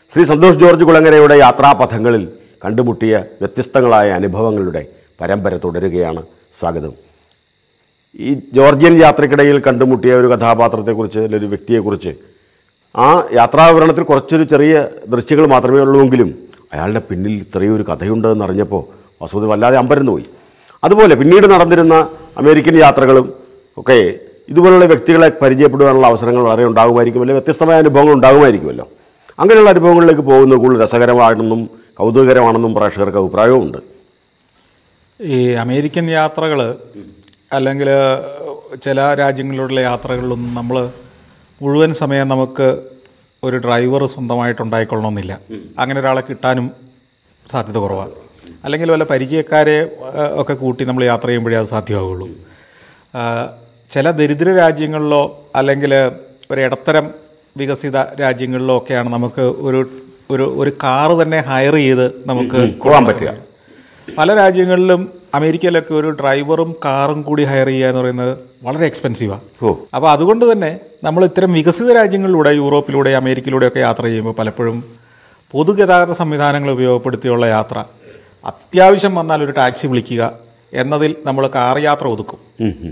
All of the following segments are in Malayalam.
ശ്രീ സന്തോഷ് ജോർജ് കുളങ്ങരയുടെ യാത്രാപഥങ്ങളിൽ കണ്ടുമുട്ടിയ വ്യത്യസ്തങ്ങളായ അനുഭവങ്ങളുടെ പരമ്പര തുടരുകയാണ് സ്വാഗതം ഈ ജോർജിയൻ യാത്രക്കിടയിൽ കണ്ടുമുട്ടിയ ഒരു കഥാപാത്രത്തെക്കുറിച്ച് അല്ലെങ്കിൽ ഒരു വ്യക്തിയെക്കുറിച്ച് ആ യാത്രാവിവരണത്തിൽ കുറച്ചൊരു ചെറിയ ദൃശ്യങ്ങൾ മാത്രമേ ഉള്ളൂവെങ്കിലും അയാളുടെ പിന്നിൽ ഇത്രയും ഒരു കഥയുണ്ടെന്ന് അറിഞ്ഞപ്പോൾ വസുതി വല്ലാതെ അമ്പരന്ന് പോയി അതുപോലെ പിന്നീട് നടന്നിരുന്ന അമേരിക്കൻ യാത്രകളും ഒക്കെ ഇതുപോലുള്ള വ്യക്തികളെ പരിചയപ്പെടുവാനുള്ള അവസരങ്ങൾ വളരെ ഉണ്ടാകുമായിരിക്കുമല്ലോ വ്യത്യസ്തമായ അനുഭവങ്ങൾ ഉണ്ടാകുമായിരിക്കുമല്ലോ അങ്ങനെയുള്ള അനുഭവങ്ങളിലേക്ക് പോകുന്നത് കൂടുതൽ രസകരമാണെന്നും കൗതുകകരമാണെന്നും പ്രേക്ഷകർക്ക് അഭിപ്രായവുമുണ്ട് ഈ അമേരിക്കൻ യാത്രകൾ അല്ലെങ്കിൽ ചില രാജ്യങ്ങളിലുള്ള യാത്രകളിലൊന്നും നമ്മൾ മുഴുവൻ സമയം നമുക്ക് ഒരു ഡ്രൈവർ സ്വന്തമായിട്ടുണ്ടായിക്കൊള്ളണമെന്നില്ല അങ്ങനെ ഒരാളെ കിട്ടാനും സാധ്യത കുറവാണ് അല്ലെങ്കിൽ വല്ല പരിചയക്കാരെ ആ, ഒക്കെ കൂട്ടി നമ്മൾ യാത്ര ചെയ്യുമ്പോഴേ അത് സാധ്യമാവുള്ളൂ ആ, ചില ദരിദ്ര രാജ്യങ്ങളിലോ അല്ലെങ്കിൽ ഒരു ഇടത്തരം വികസിത രാജ്യങ്ങളിലോ ഒക്കെയാണ് നമുക്ക് ഒരു ഒരു ഒരു കാറ് തന്നെ ഹയർ ചെയ്ത് നമുക്ക് പോകാൻ പറ്റുക പല രാജ്യങ്ങളിലും അമേരിക്കയിലൊക്കെ ഒരു ഡ്രൈവറും കാറും കൂടി ഹയർ ചെയ്യുക എന്ന് പറയുന്നത് വളരെ എക്സ്പെൻസീവാണ് ഓ അപ്പോൾ അതുകൊണ്ട് തന്നെ നമ്മൾ ഇത്തരം വികസിത രാജ്യങ്ങളിലൂടെ യൂറോപ്പിലൂടെ അമേരിക്കയിലൂടെയൊക്കെ യാത്ര ചെയ്യുമ്പോൾ പലപ്പോഴും പൊതുഗതാഗത സംവിധാനങ്ങൾ ഉപയോഗപ്പെടുത്തിയുള്ള യാത്ര അത്യാവശ്യം വന്നാൽ ഒരു ടാക്സി വിളിക്കുക എന്നതിൽ നമ്മൾ കാർ യാത്ര ഒതുക്കും ഉം, ഉം.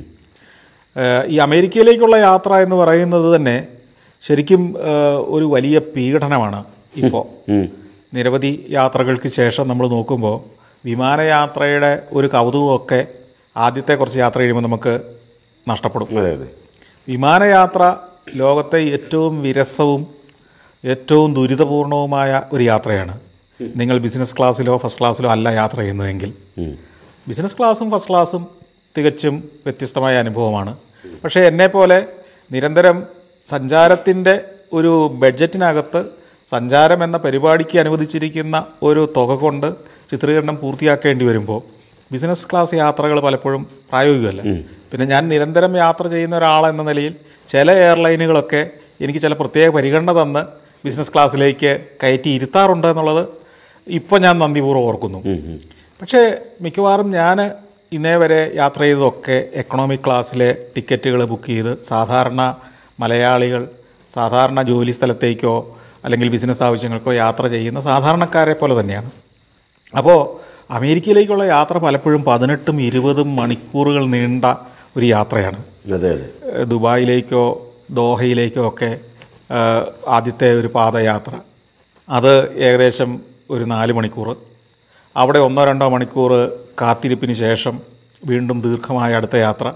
ഏഹ് ഈ അമേരിക്കയിലേക്കുള്ള യാത്ര എന്ന് പറയുന്നത് തന്നെ ശരിക്കും ഏഹ് ഒരു വലിയ പീഡനമാണ് ഇപ്പോൾ ഉം. നിരവധി യാത്രകൾക്ക് ശേഷം നമ്മൾ നോക്കുമ്പോൾ വിമാനയാത്രയുടെ ഒരു കൗതുകമൊക്കെ ആദ്യത്തെ കുറച്ച് യാത്ര കഴിയുമ്പോൾ നമുക്ക് നഷ്ടപ്പെടും അതെ അതെ വിമാനയാത്ര ലോകത്തെ ഏറ്റവും വിരസവും ഏറ്റവും ദുരിതപൂർണവുമായ ഒരു യാത്രയാണ് നിങ്ങൾ ബിസിനസ് ക്ലാസ്സിലോ ഫസ്റ്റ് ക്ലാസ്സിലോ അല്ല യാത്ര ചെയ്യുന്നതെങ്കിൽ ഉം. ബിസിനസ് ക്ലാസ്സും ഫസ്റ്റ് ക്ലാസ്സും തികച്ചും വ്യത്യസ്തമായ അനുഭവമാണ് പക്ഷേ എന്നെപ്പോലെ നിരന്തരം സഞ്ചാരത്തിൻ്റെ ഒരു ബഡ്ജറ്റിനകത്ത് സഞ്ചാരം എന്ന പരിപാടിക്ക് അനുവദിച്ചിരിക്കുന്ന ഒരു തുക കൊണ്ട് ചിത്രീകരണം പൂർത്തിയാക്കേണ്ടി വരുമ്പോൾ ബിസിനസ് ക്ലാസ് യാത്രകൾ പലപ്പോഴും പ്രായോഗികമല്ല പിന്നെ ഞാൻ നിരന്തരം യാത്ര ചെയ്യുന്ന ഒരാളെന്ന നിലയിൽ ചില എയർലൈനുകളൊക്കെ എനിക്ക് ചില പ്രത്യേക പരിഗണന തന്ന് ബിസിനസ് ക്ലാസ്സിലേക്ക് കയറ്റി ഇരുത്താറുണ്ട് എന്നുള്ളത് ഇപ്പോൾ ഞാൻ നന്ദിപൂർവ്വം ഓർക്കുന്നു പക്ഷേ മിക്കവാറും ഞാൻ ഇന്നേ വരെ യാത്ര ചെയ്തതൊക്കെ എക്കണോമിക് ക്ലാസ്സിലെ ടിക്കറ്റുകൾ ബുക്ക് ചെയ്ത് സാധാരണ മലയാളികൾ സാധാരണ ജോലി സ്ഥലത്തേക്കോ അല്ലെങ്കിൽ ബിസിനസ് ആവശ്യങ്ങൾക്കോ യാത്ര ചെയ്യുന്ന സാധാരണക്കാരെ പോലെ തന്നെയാണ് അപ്പോൾ അമേരിക്കയിലേക്കുള്ള യാത്ര പലപ്പോഴും പതിനെട്ടും ഇരുപതും മണിക്കൂറുകൾ നീണ്ട ഒരു യാത്രയാണ് അതെ അതെ ഏഹ് ദുബായിലേക്കോ ദോഹയിലേക്കോ ഒക്കെ ഏഹ് ആദ്യത്തെ ഒരു പാദയാത്ര അത് ഏകദേശം ഒരു നാല് മണിക്കൂർ അവിടെ ഒന്നോ രണ്ടോ മണിക്കൂർ കാത്തിരിപ്പിന് ശേഷം വീണ്ടും ദീർഘമായ അടുത്ത യാത്ര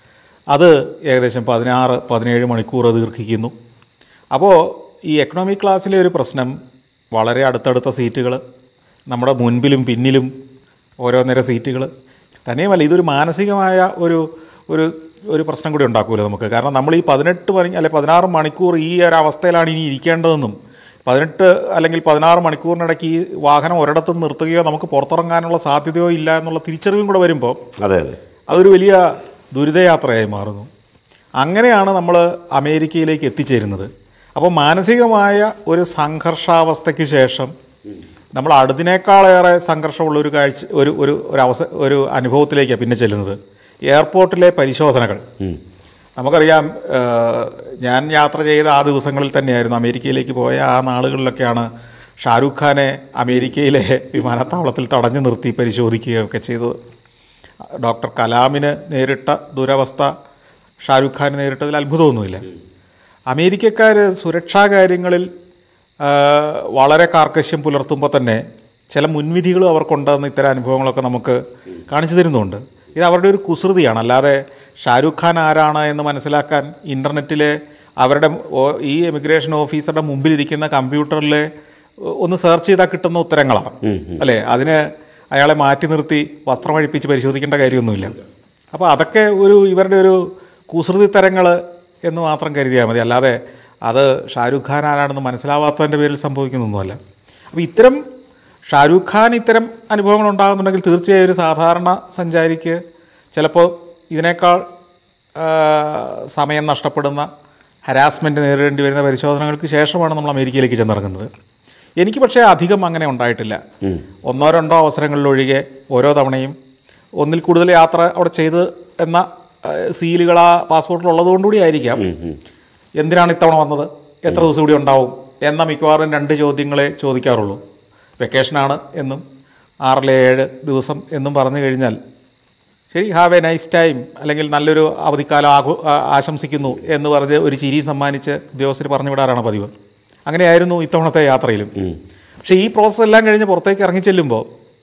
അത് ഏകദേശം പതിനാറ് പതിനേഴ് മണിക്കൂർ ദീർഘിക്കുന്നു അപ്പോൾ ഈ എക്കണോമിക് ക്ലാസ്സിലെ ഒരു പ്രശ്നം വളരെ അടുത്തടുത്ത സീറ്റുകൾ നമ്മുടെ മുൻപിലും പിന്നിലും ഓരോ നിര സീറ്റുകൾ തന്നെയുമല്ല ഇതൊരു മാനസികമായ ഒരു ഒരു ഒരു പ്രശ്നം കൂടി ഉണ്ടാക്കുമല്ലോ നമുക്ക് കാരണം നമ്മൾ ഈ പതിനെട്ട് മണി അല്ലെ പതിനാറ് മണിക്കൂർ ഈ ഒരു അവസ്ഥയിലാണ് ഇനി ഇരിക്കേണ്ടതെന്നും പതിനെട്ട് അല്ലെങ്കിൽ പതിനാറ് മണിക്കൂറിനിടയ്ക്ക് ഈ വാഹനം ഒരിടത്തും നിർത്തുകയോ നമുക്ക് പുറത്തിറങ്ങാനുള്ള സാധ്യതയോ ഇല്ല എന്നുള്ള തിരിച്ചറിവും കൂടെ വരുമ്പോൾ അതെ അതെ അതൊരു വലിയ ദുരിതയാത്രയായി മാറുന്നു അങ്ങനെയാണ് നമ്മൾ അമേരിക്കയിലേക്ക് എത്തിച്ചേരുന്നത് അപ്പോൾ മാനസികമായ ഒരു സംഘർഷാവസ്ഥയ്ക്ക് ശേഷം നമ്മൾ അടുതിനേക്കാളേറെ സംഘർഷമുള്ള ഒരു കാഴ്ച ഒരു ഒരു ഒരു അവസ ഒരു അനുഭവത്തിലേക്കാണ് പിന്നെ ചെല്ലുന്നത് എയർപോർട്ടിലെ പരിശോധനകൾ നമുക്കറിയാം ഏഹ്, ഞാൻ യാത്ര ചെയ്ത ആ ദിവസങ്ങളിൽ തന്നെയായിരുന്നു അമേരിക്കയിലേക്ക് പോയ ആ നാളുകളിലൊക്കെയാണ് ഷാരൂഖ് ഖാനെ അമേരിക്കയിലെ വിമാനത്താവളത്തിൽ തടഞ്ഞു നിർത്തി പരിശോധിക്കുകയൊക്കെ ചെയ്തത് ഡോക്ടർ കലാമിന് നേരിട്ട ദുരവസ്ഥ ഷാരൂഖ് ഖാൻ നേരിട്ടതിൽ അത്ഭുതമൊന്നുമില്ല അമേരിക്കക്കാർ സുരക്ഷാ കാര്യങ്ങളിൽ ആ, വളരെ കാർക്കശ്യം പുലർത്തുമ്പോൾ തന്നെ ചില മുൻവിധികളും അവർക്കുണ്ടെന്ന് ഇത്തരം അനുഭവങ്ങളൊക്കെ നമുക്ക് കാണിച്ചു തരുന്നുണ്ട് ഇത് അവരുടെ ഒരു കുസൃതിയാണ് അല്ലാതെ ഷാരൂഖ് ഖാൻ ആരാണ് എന്ന് മനസ്സിലാക്കാൻ ഇൻ്റർനെറ്റിലെ അവരുടെ ഓ- ഈ എമിഗ്രേഷൻ ഓഫീസറുടെ മുമ്പിലിരിക്കുന്ന കമ്പ്യൂട്ടറിൽ ഒന്ന് സെർച്ച് ചെയ്താൽ കിട്ടുന്ന ഉത്തരങ്ങളാണ് അല്ലേ അതിന് അയാളെ മാറ്റി നിർത്തി വസ്ത്രമഴിപ്പിച്ച് പരിശോധിക്കേണ്ട കാര്യമൊന്നുമില്ല അപ്പോൾ അതൊക്കെ ഒരു ഇവരുടെ ഒരു കുസൃതി തരങ്ങൾ എന്ന് മാത്രം കരുതിയാൽ മതി അല്ലാതെ അത് ഷാരൂഖ് ഖാൻ ആരാണെന്ന് മനസ്സിലാവാത്തതിൻ്റെ പേരിൽ സംഭവിക്കുന്നൊന്നുമല്ല അപ്പോൾ ഇത്തരം ഷാരൂഖ് ഖാൻ ഇത്തരം അനുഭവങ്ങൾ ഉണ്ടാകുന്നുണ്ടെങ്കിൽ തീർച്ചയായും ഒരു സാധാരണ സഞ്ചാരിക്ക് ചിലപ്പോൾ ഇതിനേക്കാൾ ആ, സമയം നഷ്ടപ്പെടുന്ന ഹരാസ്മെൻറ്റ് നേരിടേണ്ടി വരുന്ന പരിശോധനകൾക്ക് ശേഷമാണ് നമ്മൾ അമേരിക്കയിലേക്ക് ചെന്നിറങ്ങുന്നത് എനിക്ക് പക്ഷേ അധികം അങ്ങനെ ഉണ്ടായിട്ടില്ല ഒന്നോ രണ്ടോ അവസരങ്ങളിലൊഴികെ ഓരോ തവണയും ഒന്നിൽ കൂടുതൽ യാത്ര അവിടെ ചെയ്ത് എന്ന ആ, സീലുകൾ ആ പാസ്പോർട്ടിൽ ഉള്ളതുകൊണ്ടുകൂടി ആയിരിക്കാം എന്തിനാണ് ഇത്തവണ വന്നത് എത്ര ദിവസം കൂടി ഉണ്ടാവും എന്ന മിക്കവാറും രണ്ട് ചോദ്യങ്ങളെ ചോദിക്കാറുള്ളൂ വെക്കേഷനാണ് എന്നും ആറിലെ ഏഴ് ദിവസം എന്നും പറഞ്ഞു കഴിഞ്ഞാൽ ശരി ഹാവ് എ നൈസ് ടൈം അല്ലെങ്കിൽ നല്ലൊരു അവധിക്കാലം ആഘോ ആ- ആശംസിക്കുന്നു എന്ന് പറഞ്ഞ് ഒരു ചിരി സമ്മാനിച്ച് ഉദ്യോഗസ്ഥർ പറഞ്ഞു വിടാറാണ് പതിവ് അങ്ങനെയായിരുന്നു ഇത്തവണത്തെ യാത്രയിലും പക്ഷേ ഈ പ്രോസസ്സ് എല്ലാം കഴിഞ്ഞ് പുറത്തേക്ക് ഇറങ്ങി ചെല്ലുമ്പോൾ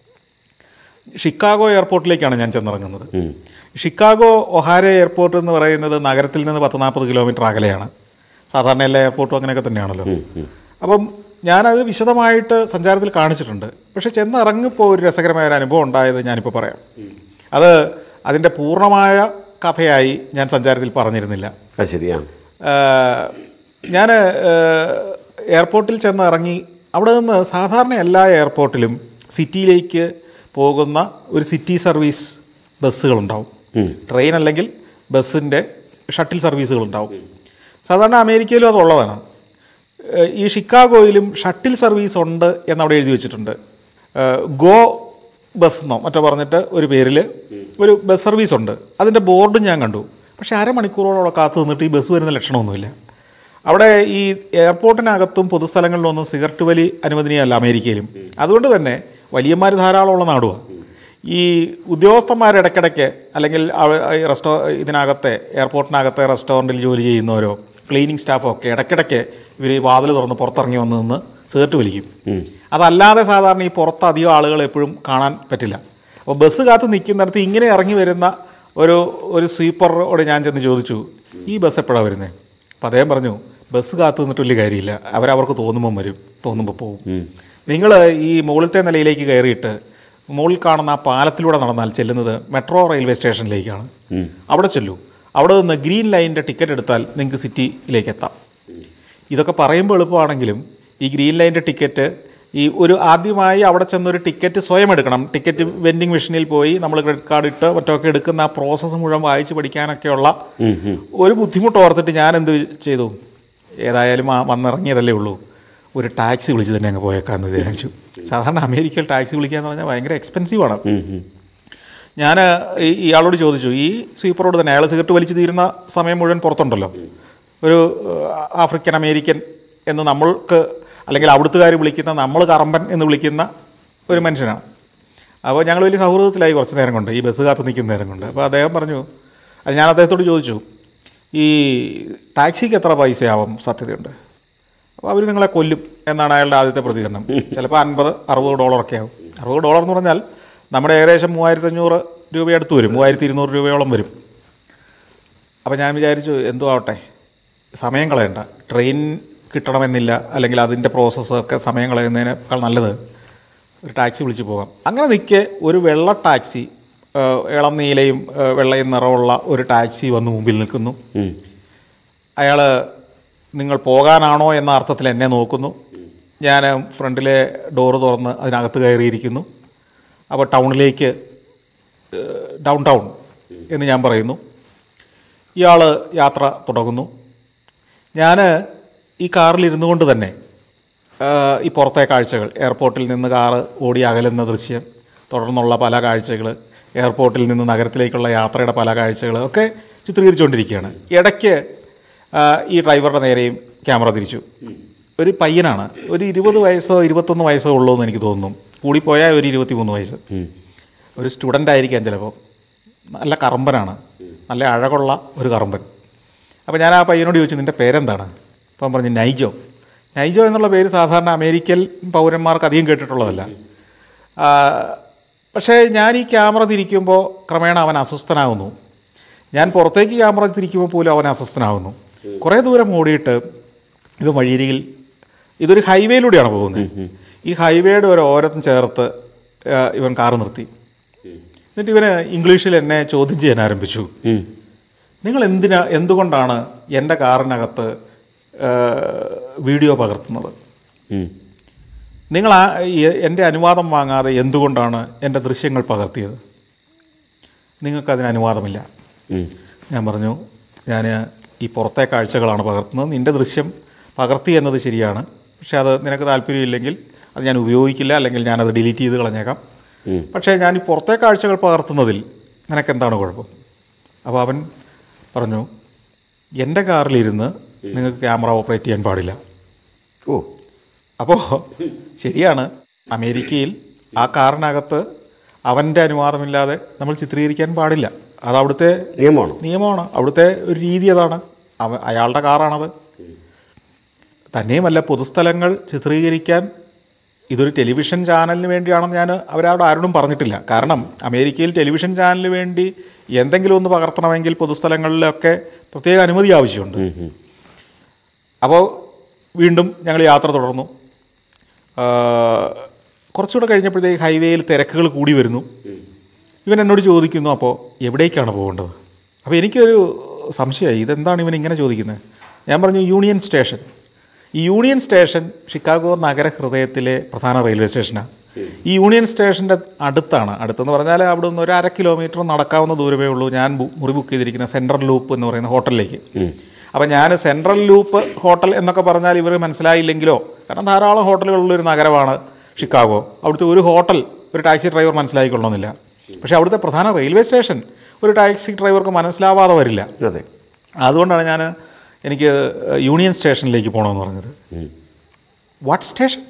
ഷിക്കാഗോ എയർപോർട്ടിലേക്കാണ് ഞാൻ ചെന്നിറങ്ങുന്നത് ഷിക്കാഗോ ഒഹാര എയർപോർട്ട് എന്ന് പറയുന്നത് നഗരത്തിൽ നിന്ന് പത്ത് നാൽപ്പത് കിലോമീറ്റർ അകലെയാണ് സാധാരണ എല്ലാ എയർപോർട്ടും അങ്ങനെയൊക്കെ തന്നെയാണല്ലോ അപ്പം ഞാനത് വിശദമായിട്ട് സഞ്ചാരത്തിൽ കാണിച്ചിട്ടുണ്ട് പക്ഷെ ചെന്നിറങ്ങിപ്പോൾ ഒരു രസകരമായ ഒരു അനുഭവം ഉണ്ടായത് ഞാനിപ്പോൾ പറയാം അത് അതിൻ്റെ പൂർണ്ണമായ കഥയായി ഞാൻ സഞ്ചാരത്തിൽ പറഞ്ഞിരുന്നില്ല അത് ശരിയാണ് ഞാൻ എയർപോർട്ടിൽ ചെന്ന് ഇറങ്ങി അവിടെ നിന്ന് സാധാരണ എല്ലാ എയർപോർട്ടിലും സിറ്റിയിലേക്ക് പോകുന്ന ഒരു സിറ്റി സർവീസ് ബസ്സുകളുണ്ടാവും ട്രെയിൻ അല്ലെങ്കിൽ ബസ്സിൻ്റെ ഷട്ടിൽ സർവീസുകളുണ്ടാവും സാധാരണ അമേരിക്കയിലും അതുള്ളതാണ് ഏഹ് ഈ ഷിക്കാഗോയിലും ഷട്ടിൽ സർവീസ് ഉണ്ട് എന്നവിടെ എഴുതി വെച്ചിട്ടുണ്ട് ഏഹ് ഗോ ബസ് എന്നോ മറ്റോ പറഞ്ഞിട്ട് ഒരു പേരിൽ ഒരു ബസ് സർവീസ് ഉണ്ട് അതിൻ്റെ ബോർഡും ഞാൻ കണ്ടു പക്ഷേ അരമണിക്കൂറോളം കാത്തു നിന്നിട്ട് ഈ ബസ് വരുന്ന ലക്ഷണമൊന്നുമില്ല അവിടെ ഈ എയർപോർട്ടിനകത്തും പൊതുസ്ഥലങ്ങളിലും ഒന്നും സിഗരറ്റ് വലി അനുവദനീയമല്ല അമേരിക്കയിലും അതുകൊണ്ട് തന്നെ വലിയന്മാർ ധാരാളമുള്ള നാടുമാണ് ഈ ഉദ്യോഗസ്ഥന്മാർ ഇടയ്ക്കിടയ്ക്ക് അല്ലെങ്കിൽ അവ- ഈ റെസ്റ്റോ ഇതിനകത്തെ എയർപോർട്ടിനകത്തെ റെസ്റ്റോറൻറ്റിൽ ജോലി ചെയ്യുന്നവരോ ക്ലീനിങ് സ്റ്റാഫോ ഒക്കെ ഇടയ്ക്കിടയ്ക്ക് ഇവർ ഈ വാതിൽ തുറന്ന് പുറത്തിറങ്ങി വന്ന് നിന്ന് സിഗരറ്റ് വലിക്കും അതല്ലാതെ സാധാരണ ഈ പുറത്ത് അധികം ആളുകൾ എപ്പോഴും കാണാൻ പറ്റില്ല അപ്പോൾ ബസ് കാത്ത് നിൽക്കുന്നിടത്ത് ഇങ്ങനെ ഇറങ്ങി വരുന്ന ഒരു ഒരു സ്വീപ്പറോട് ഞാൻ ചെന്ന് ചോദിച്ചു ഈ ബസ് എപ്പോഴാണ് വരുന്നത് അപ്പോൾ അദ്ദേഹം പറഞ്ഞു ബസ് കാത്തു നിന്നിട്ട് വലിയ കാര്യമില്ല അവരവർക്ക് തോന്നുമ്പം വരും തോന്നുമ്പോൾ പോകും നിങ്ങൾ ഈ മുകളിലത്തെ നിലയിലേക്ക് കയറിയിട്ട് മുകളിൽ കാണുന്ന ആ പാലത്തിലൂടെ നടന്നാൽ ചെല്ലുന്നത് മെട്രോ റെയിൽവേ സ്റ്റേഷനിലേക്കാണ് അവിടെ ചെല്ലൂ അവിടെ നിന്ന് ഗ്രീൻ ലൈനിൻ്റെ ടിക്കറ്റ് എടുത്താൽ നിങ്ങൾക്ക് സിറ്റിയിലേക്ക് എത്താം ഇതൊക്കെ പറയുമ്പോൾ എളുപ്പമാണെങ്കിലും ഈ ഗ്രീൻ ലൈനിൻ്റെ ടിക്കറ്റ് ഈ ഒരു ആദ്യമായി അവിടെ ചെന്നൊരു ടിക്കറ്റ് സ്വയം എടുക്കണം ടിക്കറ്റ് വെൻഡിങ് മെഷീനിൽ പോയി നമ്മൾ ക്രെഡിറ്റ് കാർഡ് ഇട്ട് മറ്റൊക്കെ എടുക്കുന്ന ആ പ്രോസസ്സ് മുഴുവൻ വായിച്ച് പഠിക്കാനൊക്കെയുള്ള ഒരു ബുദ്ധിമുട്ട് ഓർത്തിട്ട് ഞാൻ എന്ത് ചെയ്തു ഏതായാലും ആ വന്നിറങ്ങിയതല്ലേ ഉള്ളൂ ഒരു ടാക്സി വിളിച്ച് തന്നെ അങ്ങ് പോയേക്കാമെന്ന് വിചാരിച്ചു സാധാരണ അമേരിക്കയിൽ ടാക്സി വിളിക്കുക എന്ന് പറഞ്ഞാൽ ഭയങ്കര എക്സ്പെൻസീവാണ് ഞാൻ ഇയാളോട് ചോദിച്ചു ഈ സ്വീപ്പറോട് തന്നെ അയാൾ സിഗരറ്റ് വലിച്ചു തീരുന്ന സമയം മുഴുവൻ പുറത്തുണ്ടല്ലോ ഒരു ഏഹ്, ആഫ്രിക്കൻ അമേരിക്കൻ എന്ന് നമ്മൾക്ക് അല്ലെങ്കിൽ അവിടുത്തുകാർ വിളിക്കുന്ന നമ്മൾ കറമ്പൻ എന്ന് വിളിക്കുന്ന ഒരു മനുഷ്യനാണ് അപ്പോൾ ഞങ്ങൾ വലിയ സൗഹൃദത്തിലായി കുറച്ച് നേരം കൊണ്ട് ഈ ബസ് കാത്ത് നിൽക്കുന്ന നേരം കൊണ്ട് അപ്പോൾ അദ്ദേഹം പറഞ്ഞു അത് ഞാൻ അദ്ദേഹത്തോട് ചോദിച്ചു ഈ ടാക്സിക്ക് എത്ര പൈസയാവും സാധ്യതയുണ്ട് അപ്പോൾ അവർ നിങ്ങളെ കൊല്ലും എന്നാണ് അയാളുടെ ആദ്യത്തെ പ്രതികരണം ചിലപ്പോൾ അൻപത് അറുപത് ഡോളറൊക്കെ ആവും അറുപത് ഡോളർ എന്ന് പറഞ്ഞാൽ നമ്മുടെ ഏകദേശം മൂവായിരത്തി അഞ്ഞൂറ് രൂപ അടുത്ത് വരും മൂവായിരത്തി ഇരുന്നൂറ് രൂപയോളം വരും അപ്പോൾ ഞാൻ വിചാരിച്ചു എന്തോ ആവട്ടെ സമയം കളയണ്ട ട്രെയിൻ കിട്ടണമെന്നില്ല അല്ലെങ്കിൽ അതിൻ്റെ പ്രോസസ്സൊക്കെ സമയം കളയുന്നതിനേക്കാൾ നല്ലത് ഒരു ടാക്സി വിളിച്ച് പോകാം അങ്ങനെ നിൽക്കെ ഒരു വെള്ള ടാക്സി ആ, ഇളം നീലയും ആ, വെള്ളയും നിറമുള്ള ഒരു ടാക്സി വന്ന് മുമ്പിൽ നിൽക്കുന്നു അയാൾ നിങ്ങൾ പോകാനാണോ എന്ന അർത്ഥത്തിൽ എന്നെ നോക്കുന്നു ഞാൻ ഫ്രണ്ടിലെ ഡോറ് തുറന്ന് അതിനകത്ത് കയറിയിരിക്കുന്നു അപ്പോൾ ടൗണിലേക്ക് ഡൗൺ ടൗൺ എന്ന് ഞാൻ പറയുന്നു ഇയാൾ യാത്ര തുടങ്ങുന്നു ഞാൻ ഈ കാറിൽ ഇരുന്നു കൊണ്ട് തന്നെ ആ, ഈ പുറത്തെ കാഴ്ചകൾ എയർപോർട്ടിൽ നിന്ന് കാറ് ഓടി അകലുന്ന ദൃശ്യം തുടർന്നുള്ള പല കാഴ്ചകൾ എയർപോർട്ടിൽ നിന്ന് നഗരത്തിലേക്കുള്ള യാത്രയുടെ പല കാഴ്ചകൾ ഒക്കെ ചിത്രീകരിച്ചുകൊണ്ടിരിക്കുകയാണ് ഇടയ്ക്ക് ആ, ഈ ഡ്രൈവറുടെ നേരെയും ക്യാമറ തിരിച്ചു ഒരു പയ്യനാണ് ഒരു ഇരുപത് വയസ്സോ ഇരുപത്തൊന്ന് വയസ്സോ ഉള്ളൂ എന്ന് എനിക്ക് തോന്നുന്നു കൂടിപ്പോയാൽ ഒരു ഇരുപത്തിമൂന്ന് വയസ്സ് ഒരു സ്റ്റുഡൻ്റ് ആയിരിക്കാം ചിലപ്പോൾ നല്ല കറമ്പനാണ് നല്ല അഴകുള്ള ഒരു കറമ്പൻ അപ്പോൾ ഞാൻ ആ പയ്യനോട് ചോദിച്ചു നിൻ്റെ പേരെന്താണ് അപ്പം അവൻ പറഞ്ഞു നൈജോ നൈജോ എന്നുള്ള പേര് സാധാരണ അമേരിക്കൻ പൗരന്മാർക്ക് അധികം കേട്ടിട്ടുള്ളതല്ല ആ, പക്ഷേ ഞാൻ ഈ ക്യാമറ തിരിക്കുമ്പോൾ ക്രമേണ അവൻ അസ്വസ്ഥനാകുന്നു ഞാൻ പുറത്തേക്ക് ക്യാമറ തിരിക്കുമ്പോൾ പോലും അവൻ അസ്വസ്ഥനാകുന്നു കുറേ ദൂരം ഓടിയിട്ട് ഇത് വഴിയരികിൽ ഇതൊരു ഹൈവേയിലൂടെയാണ് പോകുന്നത് ഈ ഹൈവേയുടെ ഒരു ഓരം ചേർത്ത് ആ, ഇവൻ കാറ് നിർത്തി എന്നിട്ട് ഇവന് ഇംഗ്ലീഷിൽ എന്നെ ചോദ്യം ചെയ്യാൻ ആരംഭിച്ചു നിങ്ങൾ എന്തിനാ എന്തുകൊണ്ടാണ് എൻ്റെ കാറിനകത്ത് ആ, വീഡിയോ പകർത്തുന്നത് നിങ്ങൾ ആ ഈ- എൻ്റെ അനുവാദം വാങ്ങാതെ എന്തുകൊണ്ടാണ് എൻ്റെ ദൃശ്യങ്ങൾ പകർത്തിയത് നിങ്ങൾക്കതിന് അനുവാദമില്ല ഞാൻ പറഞ്ഞു ഞാൻ ഈ പുറത്തെ കാഴ്ചകളാണ് പകർത്തുന്നത് നിൻ്റെ ദൃശ്യം പകർത്തി എന്നത് ശരിയാണ് പക്ഷേ അത് നിനക്ക് താല്പര്യമില്ലെങ്കിൽ അത് ഞാൻ ഉപയോഗിക്കില്ല അല്ലെങ്കിൽ ഞാനത് ഡിലീറ്റ് ചെയ്ത് കളഞ്ഞേക്കാം പക്ഷേ ഞാൻ ഈ പുറത്തെ കാഴ്ചകൾ പകർത്തുന്നതിൽ നിനക്ക് എന്താണ് കുഴപ്പം അപ്പോൾ അവൻ പറഞ്ഞു എൻ്റെ കാറിലിരുന്ന് നിങ്ങൾക്ക് ക്യാമറ ഓപ്പറേറ്റ് ചെയ്യാൻ പാടില്ല ഓ അപ്പോൾ ശരിയാണ് അമേരിക്കയിൽ ആ കാറിനകത്ത് അവൻ്റെ അനുവാദമില്ലാതെ നമ്മൾ ചിത്രീകരിക്കാൻ പാടില്ല അത് അവിടുത്തെ നിയമമാണ് നിയമമാണ് അവിടുത്തെ ഒരു രീതി അതാണ് അവ അയാളുടെ കാറാണത് തന്നെയുമല്ല പൊതുസ്ഥലങ്ങൾ ചിത്രീകരിക്കാൻ ഇതൊരു ടെലിവിഷൻ ചാനലിന് വേണ്ടിയാണെന്ന് ഞാൻ അവരവിടെ ആരോടും പറഞ്ഞിട്ടില്ല കാരണം അമേരിക്കയിൽ ടെലിവിഷൻ ചാനലിന് വേണ്ടി എന്തെങ്കിലും ഒന്ന് പകർത്തണമെങ്കിൽ പൊതുസ്ഥലങ്ങളിലൊക്കെ പ്രത്യേക അനുമതി ആവശ്യമുണ്ട് അപ്പോൾ വീണ്ടും ഞങ്ങൾ യാത്ര തുടർന്നു ആ, കുറച്ചുകൂടെ കഴിഞ്ഞപ്പോഴത്തേക്ക് ഹൈവേയിൽ തിരക്കുകൾ കൂടി വരുന്നു ഇവൻ എന്നോട് ചോദിക്കുന്നു അപ്പോൾ എവിടേക്കാണ് പോകേണ്ടത് അപ്പോൾ എനിക്കൊരു സംശയമായി ഇതെന്താണ് ഇവൻ ഇങ്ങനെ ചോദിക്കുന്നത് ഞാൻ പറഞ്ഞു യൂണിയൻ സ്റ്റേഷൻ ഈ യൂണിയൻ സ്റ്റേഷൻ ഷിക്കാഗോ നഗര ഹൃദയത്തിലെ പ്രധാന റെയിൽവേ സ്റ്റേഷനാണ് ഈ യൂണിയൻ സ്റ്റേഷൻ്റെ അടുത്താണ് അടുത്തെന്ന് പറഞ്ഞാൽ അവിടെ നിന്ന് ഒരു അര കിലോമീറ്റർ നടക്കാവുന്ന ദൂരമേ ഉള്ളൂ ഞാൻ ബു- മുറി ബുക്ക് ചെയ്തിരിക്കുന്ന സെൻട്രൽ ലൂപ്പ് എന്ന് പറയുന്ന ഹോട്ടലിലേക്ക് അപ്പം ഞാൻ സെൻട്രൽ ലൂപ്പ് ഹോട്ടൽ എന്നൊക്കെ പറഞ്ഞാൽ ഇവർ മനസ്സിലായില്ലെങ്കിലോ കാരണം ധാരാളം ഹോട്ടലുകളുള്ള ഒരു നഗരമാണ് ഷിക്കാഗോ അവിടുത്തെ ഒരു ഹോട്ടൽ ഒരു ടാക്സി ഡ്രൈവർ മനസ്സിലായിക്കൊള്ളണമെന്നില്ല പക്ഷേ അവിടുത്തെ പ്രധാന റെയിൽവേ സ്റ്റേഷൻ ഒരു ടാക്സി ഡ്രൈവർക്ക് മനസ്സിലാവാതെ വരില്ല അതെ അതുകൊണ്ടാണ് ഞാൻ എനിക്ക് യൂണിയൻ സ്റ്റേഷനിലേക്ക് പോകണമെന്ന് പറഞ്ഞത് വാട്ട് സ്റ്റേഷൻ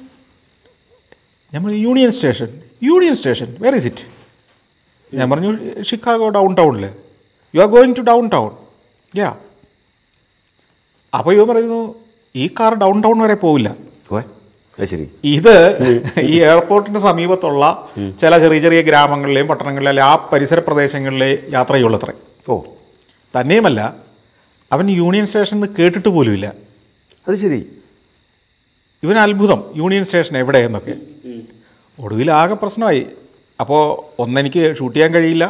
ഞാൻ പറഞ്ഞു Union Station Union Station where is it ഞാൻ പറഞ്ഞു ഷിക്കാഗോ ഡൗൺ ടൗണിൽ you are going to downtown yeah അപ്പോൾ ഇവ പറയുന്നു ഈ കാർ ഡൗൺ ടൗൺ വരെ പോവില്ല ഓ അത് ശരി ഇത് ഈ എയർപോർട്ടിന് സമീപത്തുള്ള ചില ചെറിയ ചെറിയ ഗ്രാമങ്ങളിലെയും പട്ടണങ്ങളിലെയും ആ പരിസര പ്രദേശങ്ങളിലെ യാത്ര ചെയ്യുള്ളത്രേ ഓ തന്നെയുമല്ല അവൻ യൂണിയൻ സ്റ്റേഷൻ എന്ന് കേട്ടിട്ട് പോലുമില്ല അത് ശരി ഇവന് അത്ഭുതം യൂണിയൻ സ്റ്റേഷൻ എവിടെ എന്നൊക്കെ ഒടുവിൽ ആകെ പ്രശ്നമായി അപ്പോൾ ഒന്നെനിക്ക് ഷൂട്ട് ചെയ്യാൻ കഴിയില്ല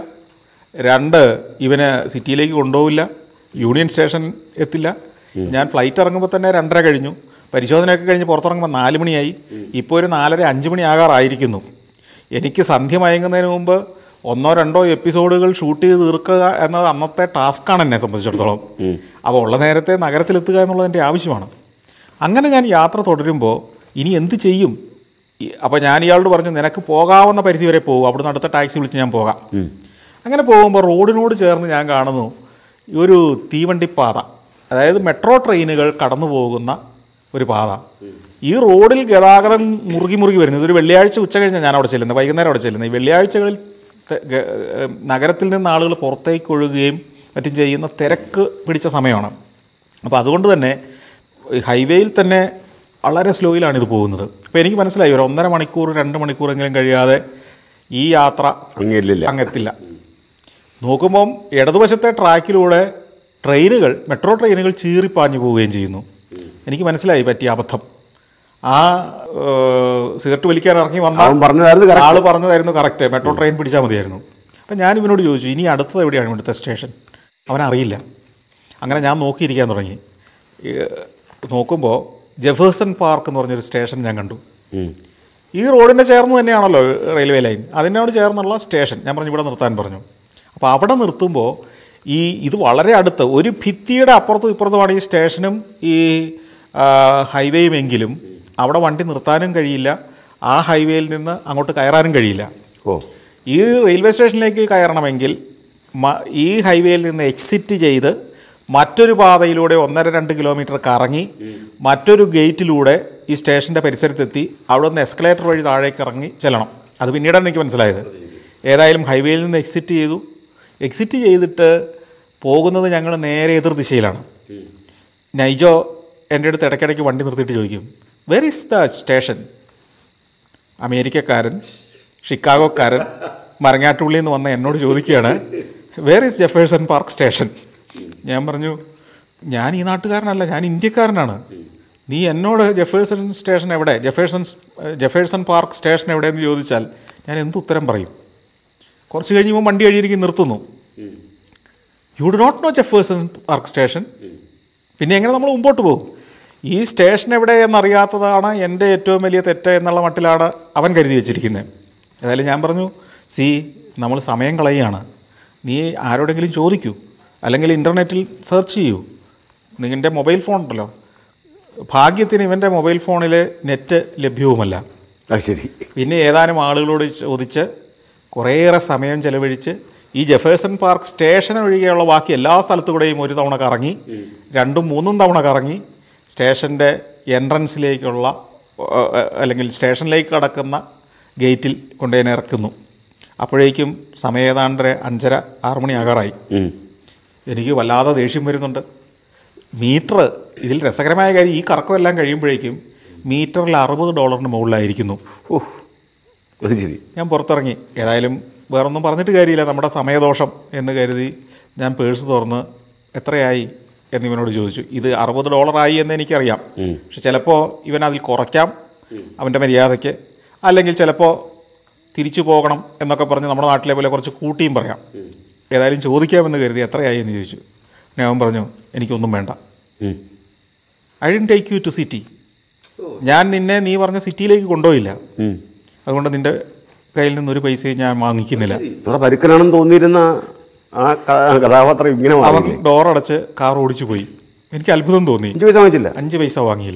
രണ്ട് ഇവന് സിറ്റിയിലേക്ക് കൊണ്ടുപോവില്ല യൂണിയൻ സ്റ്റേഷൻ എത്തില്ല ഞാൻ ഫ്ലൈറ്റ് ഇറങ്ങുമ്പോൾ തന്നെ രണ്ടര കഴിഞ്ഞു പരിശോധനയൊക്കെ കഴിഞ്ഞ് പുറത്തിറങ്ങുമ്പോൾ നാല് മണിയായി ഇപ്പോൾ ഒരു നാലര അഞ്ച് മണി ആകാറായിരിക്കുന്നു എനിക്ക് സന്ധ്യ മയങ്ങുന്നതിന് മുമ്പ് ഒന്നോ രണ്ടോ എപ്പിസോഡുകൾ ഷൂട്ട് ചെയ്ത് തീർക്കുക എന്നത് അന്നത്തെ ടാസ്ക്കാണ് എന്നെ സംബന്ധിച്ചിടത്തോളം അപ്പോൾ ഉള്ള നേരത്തെ നഗരത്തിലെത്തുക എന്നുള്ളത് എൻ്റെ ആവശ്യമാണ് അങ്ങനെ ഞാൻ യാത്ര തുടരുമ്പോൾ ഇനി എന്ത് ചെയ്യും ഈ- അപ്പോൾ ഞാൻ ഇയാളോട് പറഞ്ഞു നിനക്ക് പോകാവുന്ന പരിധി വരെ പോകും അവിടുന്ന് അടുത്ത ടാക്സി വിളിച്ച് ഞാൻ പോകാം അങ്ങനെ പോകുമ്പോൾ റോഡിനോട് ചേർന്ന് ഞാൻ കാണുന്നു ഒരു തീവണ്ടിപ്പാത അതായത് മെട്രോ ട്രെയിനുകൾ കടന്നു പോകുന്ന ഒരു പാത ഈ റോഡിൽ ഗതാഗതം മുറുകി മുറുകി വരുന്നത് ഒരു വെള്ളിയാഴ്ച ഉച്ച കഴിഞ്ഞാൽ ഞാൻ അവിടെ ചെല്ലുന്നത് വൈകുന്നേരം അവിടെ ചെല്ലുന്നത് ഈ വെള്ളിയാഴ്ചകളിൽ ത- ഗ- ഏഹ് നഗരത്തിൽ നിന്ന് ആളുകൾ പുറത്തേക്ക് ഒഴുകുകയും മറ്റും ചെയ്യുന്ന തിരക്ക് പിടിച്ച സമയമാണ് അപ്പോൾ അതുകൊണ്ട് തന്നെ ഈ ഹൈവേയിൽ തന്നെ വളരെ സ്ലോയിലാണ് ഇത് പോകുന്നത് അപ്പോൾ എനിക്ക് മനസ്സിലായി ഒരു ഒന്നര മണിക്കൂർ രണ്ട് മണിക്കൂറെങ്കിലും കഴിയാതെ ഈ യാത്ര അങ്ങേരില്ല അങ്ങെത്തില്ല നോക്കുമ്പം ഇടതുവശത്തെ ട്രാക്കിലൂടെ ട്രെയിനുകൾ മെട്രോ ട്രെയിനുകൾ ചീറിപ്പാഞ്ഞു പോവുകയും ചെയ്യുന്നു എനിക്ക് മനസ്സിലായി പറ്റിയ അബദ്ധം ആ ഏഹ്, സിഗരറ്റ് വലിക്കാൻ ഇറങ്ങി വന്ന അവൻ പറഞ്ഞതായിരുന്നു correct. ആള് പറഞ്ഞതായിരുന്നു കറക്റ്റ് മെട്രോ ട്രെയിൻ പിടിച്ചാൽ മതിയായിരുന്നു അപ്പം ഞാൻ ഇവനോട് ചോദിച്ചു ഇനി അടുത്തത് എവിടെയാണ് ഇവിടുത്തെ സ്റ്റേഷൻ അവനറിയില്ല അങ്ങനെ ഞാൻ നോക്കിയിരിക്കാൻ തുടങ്ങി ഏഹ്, നോക്കുമ്പോൾ ജെഫേഴ്സൺ പാർക്ക് എന്ന് പറഞ്ഞൊരു സ്റ്റേഷൻ ഞാൻ കണ്ടു ഉം. ഈ റോഡിൻ്റെ ചേർന്ന് തന്നെയാണല്ലോ റെയിൽവേ ലൈൻ അതിനോട് ചേർന്നുള്ള സ്റ്റേഷൻ ഞാൻ പറഞ്ഞു ഇവിടെ നിർത്താൻ പറഞ്ഞു അപ്പോൾ അവിടെ നിർത്തുമ്പോൾ ഈ ഇത് വളരെ അടുത്ത് ഒരു ഭിത്തിയുടെ അപ്പുറത്തും ഇപ്പുറത്തുമാണ് ഈ സ്റ്റേഷനും ഈ ആ, ഹൈവേയും എങ്കിലും അവിടെ വണ്ടി നിർത്താനും കഴിയില്ല ആ ഹൈവേയിൽ നിന്ന് അങ്ങോട്ട് കയറാനും കഴിയില്ല ഓ ഈ റെയിൽവേ സ്റ്റേഷനിലേക്ക് കയറണമെങ്കിൽ മ- ഈ ഹൈവേയിൽ നിന്ന് എക്സിറ്റ് ചെയ്ത് മറ്റൊരു പാതയിലൂടെ ഒന്നര രണ്ട് കിലോമീറ്റർ കറങ്ങി മറ്റൊരു ഗേറ്റിലൂടെ ഈ സ്റ്റേഷൻ്റെ പരിസരത്തെത്തി അവിടെ നിന്ന് എസ്കലേറ്റർ വഴി താഴേക്ക് ഇറങ്ങി ചെല്ലണം അത് പിന്നീടാണ് എനിക്ക് മനസ്സിലായത് ഏതായാലും ഹൈവേയിൽ നിന്ന് എക്സിറ്റ് ചെയ്തു എക്സിറ്റ് ചെയ്തിട്ട് പോകുന്നത് ഞങ്ങൾ നേരെ എതിർ ദിശയിലാണ് നൈജോ എൻ്റെ അടുത്ത് ഇടയ്ക്കിടയ്ക്ക് വണ്ടി നിർത്തിയിട്ട് ചോദിക്കും വെർ ഇസ് ദ സ്റ്റേഷൻ അമേരിക്കക്കാരൻ ഷിക്കാഗോക്കാരൻ മരങ്ങാട്ടുള്ളിൽ നിന്ന് വന്ന എന്നോട് ചോദിക്കുകയാണ് where is Jefferson Park station ഞാൻ പറഞ്ഞു ഞാൻ ഈ നാട്ടുകാരനല്ല ഞാൻ ഇന്ത്യക്കാരനാണ് നീ എന്നോട് ജെഫേഴ്സൺ സ്റ്റേഷൻ എവിടെ ജെഫേഴ്സൺ ജെഫേഴ്സൺ പാർക്ക് സ്റ്റേഷൻ എവിടെയെന്ന് ചോദിച്ചാൽ ഞാൻ എന്ത് ഉത്തരം പറയും കുറച്ച് കഴിയുമ്പോൾ വണ്ടി കഴിയിരിക്കും നിർത്തുന്നു you do not know Jefferson Park station പിന്നെ എങ്ങനെ നമ്മൾ മുമ്പോട്ട് പോകും ഈ സ്റ്റേഷൻ എവിടെ എന്നറിയാത്തതാണ് എൻ്റെ ഏറ്റവും വലിയ തെറ്റ് എന്നുള്ള മട്ടിലാണ് അവൻ കരുതി വെച്ചിരിക്കുന്നത് ഏതായാലും ഞാൻ പറഞ്ഞു സി നമ്മൾ സമയം കളയുകയാണ് നീ ആരോടെങ്കിലും ചോദിക്കൂ അല്ലെങ്കിൽ ഇൻ്റർനെറ്റിൽ സെർച്ച് ചെയ്യൂ നിങ്ങളുടെ മൊബൈൽ ഫോൺ ഉണ്ടല്ലോ ഭാഗ്യത്തിന് ഇവൻ്റെ മൊബൈൽ ഫോണിൽ നെറ്റ് ലഭ്യവുമല്ല അത് ശരി പിന്നെ ഏതാനും ആളുകളോട് ചോദിച്ച് കുറേയേറെ സമയം ചെലവഴിച്ച് ഈ ജെഫേഴ്സൺ പാർക്ക് സ്റ്റേഷൻ ഒഴികെയുള്ള ബാക്കി എല്ലാ സ്ഥലത്തുകൂടെയും ഒരു തവണ കറങ്ങി രണ്ടും മൂന്നും തവണ കറങ്ങി സ്റ്റേഷൻ്റെ എൻട്രൻസിലേക്കുള്ള ഏഹ്, ഏഹ്, അല്ലെങ്കിൽ സ്റ്റേഷനിലേക്ക് കടക്കുന്ന ഗേറ്റിൽ കൊണ്ടുപോയി എന്നെ ഇറക്കുന്നു അപ്പോഴേക്കും സമയം ഏതാണ്ട് ഒരു അഞ്ചര ആറ് മണി ആകാറായി ഉം. എനിക്ക് വല്ലാതെ ദേഷ്യം വരുന്നുണ്ട് മീറ്റർ ഇതിൽ രസകരമായ കാര്യം ഈ കറക്കമെല്ലാം കഴിയുമ്പോഴേക്കും മീറ്ററിൽ അറുപത് ഡോളറിന് മുകളിലായിരിക്കുന്നു ഉഫ്. അത് ശരി ഞാൻ പുറത്തിറങ്ങി ഏതായാലും വേറൊന്നും പറഞ്ഞിട്ട് കാര്യമില്ല നമ്മുടെ സമയദോഷം എന്ന് കരുതി ഞാൻ പേഴ്സ് തുറന്ന് എത്രയായി എന്നിവനോട് ചോദിച്ചു ഇത് അറുപത് ഡോളറായി എന്ന് എനിക്കറിയാം പക്ഷെ ചിലപ്പോൾ ഇവൻ അതിൽ കുറയ്ക്കാം അവൻ്റെ മര്യാദയ്ക്ക് അല്ലെങ്കിൽ ചിലപ്പോൾ തിരിച്ചു പോകണം എന്നൊക്കെ പറഞ്ഞ് നമ്മുടെ നാട്ടിലെ പോലെ കുറച്ച് കൂട്ടിയും പറയാം ഏതായാലും ചോദിക്കാമെന്ന് കരുതി എത്രയായി എന്ന് ചോദിച്ചു പിന്നെ അവൻ പറഞ്ഞു എനിക്കൊന്നും വേണ്ട ഉം. I'd take you to city ഞാൻ നിന്നെ നീ പറഞ്ഞ സിറ്റിയിലേക്ക് കൊണ്ടുപോയില്ല ഉം. അതുകൊണ്ട് നിൻ്റെ കയ്യിൽ നിന്നൊരു പൈസയും ഞാൻ വാങ്ങിക്കുന്നില്ല ഇത്ര പരുക്കനാണെന്ന് തോന്നിയിരുന്ന ആ ക- കഥാപാത്രം ഇങ്ങനെ അവൻ വാങ്ങില്ലേ ഡോർ അടച്ച് കാർ ഓടിച്ചു പോയി എനിക്ക് അത്ഭുതം തോന്നി അഞ്ച് പൈസ വാങ്ങിച്ചില്ല അഞ്ച് പൈസ വാങ്ങിയില്ല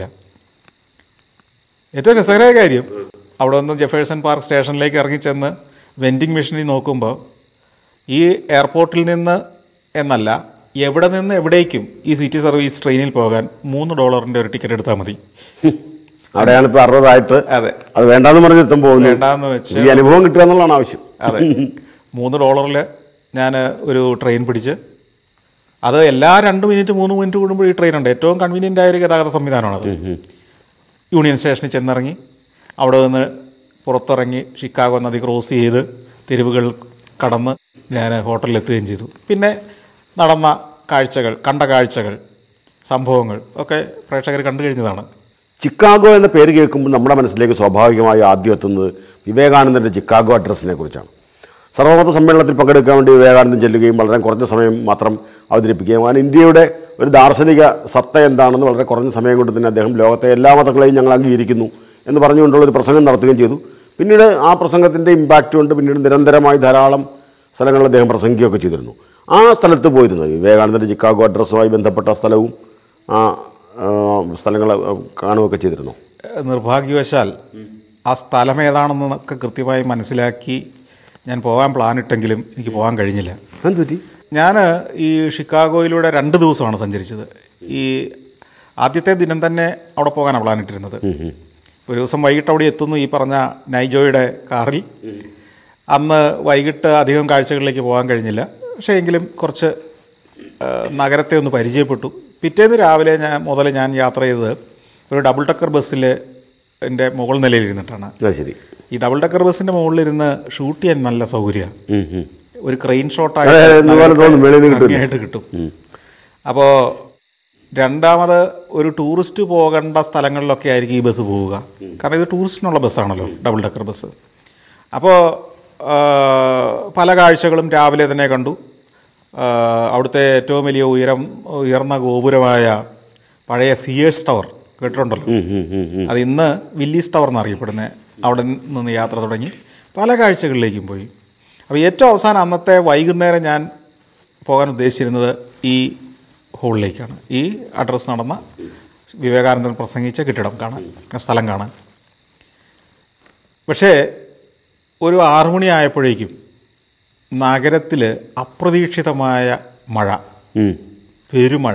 ഏറ്റവും രസകരമായ കാര്യം അവിടെ നിന്ന് ജെഫേഴ്സൺ പാർക്ക് സ്റ്റേഷനിലേക്ക് ഇറങ്ങിച്ചെന്ന് വെൻഡിങ് മെഷീനിൽ നോക്കുമ്പോൾ ഈ എയർപോർട്ടിൽ നിന്ന് എന്നല്ല എവിടെ നിന്ന് എവിടേക്കും ഈ സിറ്റി സർവീസ് ട്രെയിനിൽ പോകാൻ മൂന്ന് ഡോളറിൻ്റെ ഒരു ടിക്കറ്റ് എടുത്താൽ മതി അവിടെയാണ് ഇപ്പൊ അറുപതായിട്ട് അതെ അത് വേണ്ടാന്ന് പറഞ്ഞ് എത്തും പോകുന്നു വേണ്ടാന്ന് വെച്ച് ഈ അനുഭവം കിട്ടുക എന്നുള്ളതാണ് ആവശ്യം അതെ മൂന്ന് ഡോളറിൽ ഞാൻ ഒരു ട്രെയിൻ പിടിച്ച് അത് എല്ലാ രണ്ട് മിനിറ്റ് മൂന്ന് മിനിറ്റ് കൂടുമ്പോൾ ഈ ട്രെയിൻ ഉണ്ട് ഏറ്റവും കൺവീനിയൻ്റ് ആയ ഒരു ഗതാഗത സംവിധാനമാണത് യൂണിയൻ സ്റ്റേഷനിൽ ചെന്നിറങ്ങി അവിടെ നിന്ന് പുറത്തിറങ്ങി ഷിക്കാഗോ നദി ക്രോസ് ചെയ്ത് തെരുവുകൾ കടന്ന് ഞാൻ ഹോട്ടലിൽ എത്തുകയും ചെയ്തു പിന്നെ നടന്ന കാഴ്ചകൾ കണ്ട കാഴ്ചകൾ സംഭവങ്ങൾ ഒക്കെ പ്രേക്ഷകർ കണ്ടു കഴിഞ്ഞതാണ് ചിക്കാഗോ എന്ന പേര് കേൾക്കുമ്പോൾ നമ്മുടെ മനസ്സിലേക്ക് സ്വാഭാവികമായി ആദ്യം എത്തുന്നത് വിവേകാനന്ദൻ്റെ ചിക്കാഗോ അഡ്രസ്സിനെ കുറിച്ചാണ് സർവമത സമ്മേളനത്തിൽ പങ്കെടുക്കാൻ വേണ്ടി വിവേകാനന്ദൻ ചെല്ലുകയും വളരെ കുറഞ്ഞ സമയം മാത്രം അവതരിപ്പിക്കുകയും അങ്ങനെ ഇന്ത്യയുടെ ഒരു ദാർശനിക സത്ത എന്താണെന്ന് വളരെ കുറഞ്ഞ സമയം കൊണ്ട് തന്നെ അദ്ദേഹം ലോകത്തെ എല്ലാ മതങ്ങളെയും ഞങ്ങൾ അംഗീകരിക്കുന്നു എന്ന് പറഞ്ഞുകൊണ്ടുള്ള ഒരു പ്രസംഗം നടത്തുകയും ചെയ്തു പിന്നീട് ആ പ്രസംഗത്തിൻ്റെ ഇമ്പാക്റ്റ് കൊണ്ട് പിന്നീട് നിരന്തരമായി ധാരാളം സ്ഥലങ്ങളിൽ അദ്ദേഹം പ്രസംഗിക്കുകയൊക്കെ ചെയ്തിരുന്നു ആ സ്ഥലത്ത് പോയിരുന്നത് വിവേകാനന്ദൻ്റെ ചിക്കാഗോ അഡ്രസ്സുമായി ബന്ധപ്പെട്ട സ്ഥലവും ആ ആ, സ്ഥലങ്ങൾ കാണുകയൊക്കെ ചെയ്തിരുന്നു നിർഭാഗ്യവശാൽ ആ സ്ഥലം ഏതാണെന്നൊക്കെ കൃത്യമായി മനസ്സിലാക്കി ഞാൻ പോകാൻ പ്ലാനിട്ടെങ്കിലും എനിക്ക് പോകാൻ കഴിഞ്ഞില്ല എന്ത് പറ്റി ഞാൻ ഈ ഷിക്കാഗോയിലൂടെ രണ്ട് ദിവസമാണ് സഞ്ചരിച്ചത് ഈ ആദ്യത്തെ ദിനം തന്നെ അവിടെ പോകാനാണ് പ്ലാനിട്ടിരുന്നത് ഒരു ദിവസം വൈകിട്ട് അവിടെ എത്തുന്നു ഈ പറഞ്ഞ നൈജോയുടെ കാറിൽ അന്ന് വൈകിട്ട് അധികം കാഴ്ചകളിലേക്ക് പോകാൻ കഴിഞ്ഞില്ല പക്ഷേ എങ്കിലും കുറച്ച് ആ, നഗരത്തെ ഒന്ന് പരിചയപ്പെട്ടു പിറ്റേന്ന് രാവിലെ ഞാൻ മുതൽ ഞാൻ യാത്ര ചെയ്തത് ഒരു ഡബിൾ ടക്കർ ബസ്സിൽ എൻ്റെ മുകൾ നിലയിലിരുന്നിട്ടാണ് അത് ശരി ഈ ഡബിൾ ടക്കർ ബസ്സിൻ്റെ മുകളിലിരുന്ന് ഷൂട്ട് ചെയ്യാൻ നല്ല സൗകര്യമാണ് ഉം, ഉം. ഒരു ക്രെയിൻ അതെ, ഷോട്ടായിട്ട് ഇതുപോലെ തോന്നും, വെളിയിൽ നിന്ന് കിട്ടില്ല. ഭംഗിയായിട്ട് കിട്ടും അപ്പോൾ രണ്ടാമത് ഒരു ടൂറിസ്റ്റ് പോകേണ്ട സ്ഥലങ്ങളിലൊക്കെ ആയിരിക്കും ഈ ബസ് പോവുക കാരണം ഇത് ടൂറിസ്റ്റിനുള്ള ബസ്സാണല്ലോ ഡബിൾ ഡക്കർ ബസ് അപ്പോൾ പല കാഴ്ചകളും രാവിലെ തന്നെ കണ്ടു ആ, അവിടുത്തെ ഏറ്റവും വലിയ ഉയരം ഉയർന്ന ഗോപുരമായ പഴയ സിയേഴ്സ് ടവർ കേട്ടിട്ടുണ്ടല്ലോ ഉം, ഉം, ഉം, ഉം. അത് ഇന്ന് വില്ലീസ് ടവർ എന്നറിയപ്പെടുന്നത് അവിടെ നിന്ന് യാത്ര തുടങ്ങി പല കാഴ്ചകളിലേക്കും പോയി അപ്പോൾ ഏറ്റവും അവസാനം അന്നത്തെ വൈകുന്നേരം ഞാൻ പോകാൻ ഉദ്ദേശിച്ചിരുന്നത് ഈ ഹോളിലേക്കാണ് ഈ അഡ്രസ്സ് നടന്ന വിവേകാനന്ദൻ പ്രസംഗിച്ച കെട്ടിടം കാണാൻ ആ സ്ഥലം കാണാൻ പക്ഷേ ഒരു ആറുമണി ആയപ്പോഴേക്കും നഗരത്തിൽ അപ്രതീക്ഷിതമായ മഴ ഉം. പെരുമഴ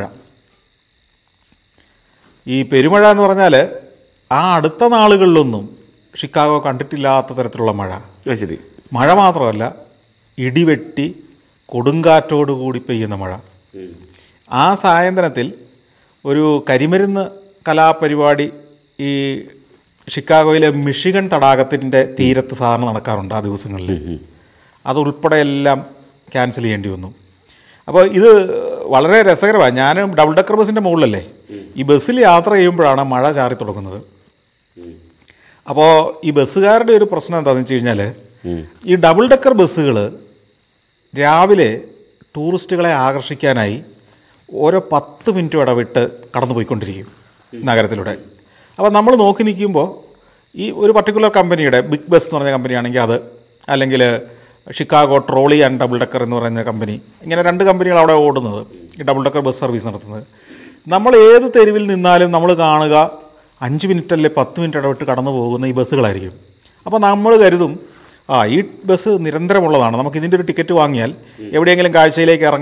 ഈ പെരുമഴ എന്ന് പറഞ്ഞാൽ ആ അടുത്ത നാളുകളിലൊന്നും ഷിക്കാഗോ കണ്ടിട്ടില്ലാത്ത തരത്തിലുള്ള മഴ അത് ശരി മഴ മാത്രമല്ല ഇടിവെട്ടി കൊടുങ്കാറ്റോടുകൂടി പെയ്യുന്ന മഴ ആ സായന്തനത്തിൽ ഒരു കരിമരുന്ന് കലാപരിപാടി ഈ ഷിക്കാഗോയിലെ മിഷിഗൺ തടാകത്തിൻ്റെ തീരത്ത് സാധാരണ നടക്കാറുണ്ട് ആ ദിവസങ്ങളിൽ അതുൾപ്പെടെ എല്ലാം ക്യാൻസൽ ചെയ്യേണ്ടി വന്നു അപ്പോൾ ഇത് വളരെ രസകരമാണ് ഞാൻ ഡബിൾ ഡക്കർ ബസ്സിൻ്റെ മുകളിലല്ലേ ഈ ബസ്സിൽ യാത്ര ചെയ്യുമ്പോഴാണ് മഴ ചാറി തുടങ്ങുന്നത് അപ്പോൾ ഈ ബസ്സുകാരുടെ ഒരു പ്രശ്നം എന്താണെന്ന് വെച്ച് കഴിഞ്ഞാൽ ഈ ഡബിൾ ഡക്കർ ബസ്സുകൾ രാവിലെ ടൂറിസ്റ്റുകളെ ആകർഷിക്കാനായി ഓരോ പത്ത് മിനിറ്റ് ഇടവിട്ട് കടന്നു പോയിക്കൊണ്ടിരിക്കും നഗരത്തിലൂടെ അപ്പോൾ നമ്മൾ നോക്കി നിൽക്കുമ്പോൾ ഈ ഒരു പർട്ടിക്കുലർ കമ്പനിയുടെ ബിഗ് ബസ് എന്ന് പറഞ്ഞ കമ്പനിയാണെങ്കിൽ അത് അല്ലെങ്കിൽ Chicago trolley and double decker എന്ന് പറയുന്ന കമ്പനി ഇങ്ങനെ രണ്ട് കമ്പനികൾ അവിടെ ഓടുന്നത് ഈ ഡബിൾ ഡക്കർ ബസ് സർവീസ് നടത്തുന്നത് നമ്മൾ ഏത് തെരുവിൽ നിന്നാലും നമ്മൾ കാണുക അഞ്ച് മിനിറ്റ് അല്ലെ പത്ത് മിനിറ്റ് ഇടവിട്ട് കടന്നു പോകുന്ന ഈ ബസ്സുകളായിരിക്കും അപ്പോൾ നമ്മൾ കരുതും ആ ഈ ബസ് നിരന്തരമുള്ളതാണ് നമുക്ക് ഇതിൻ്റെ ഒരു ടിക്കറ്റ് വാങ്ങിയാൽ എവിടെയെങ്കിലും കാഴ്ചയിലേക്ക് ഇറങ്ങാം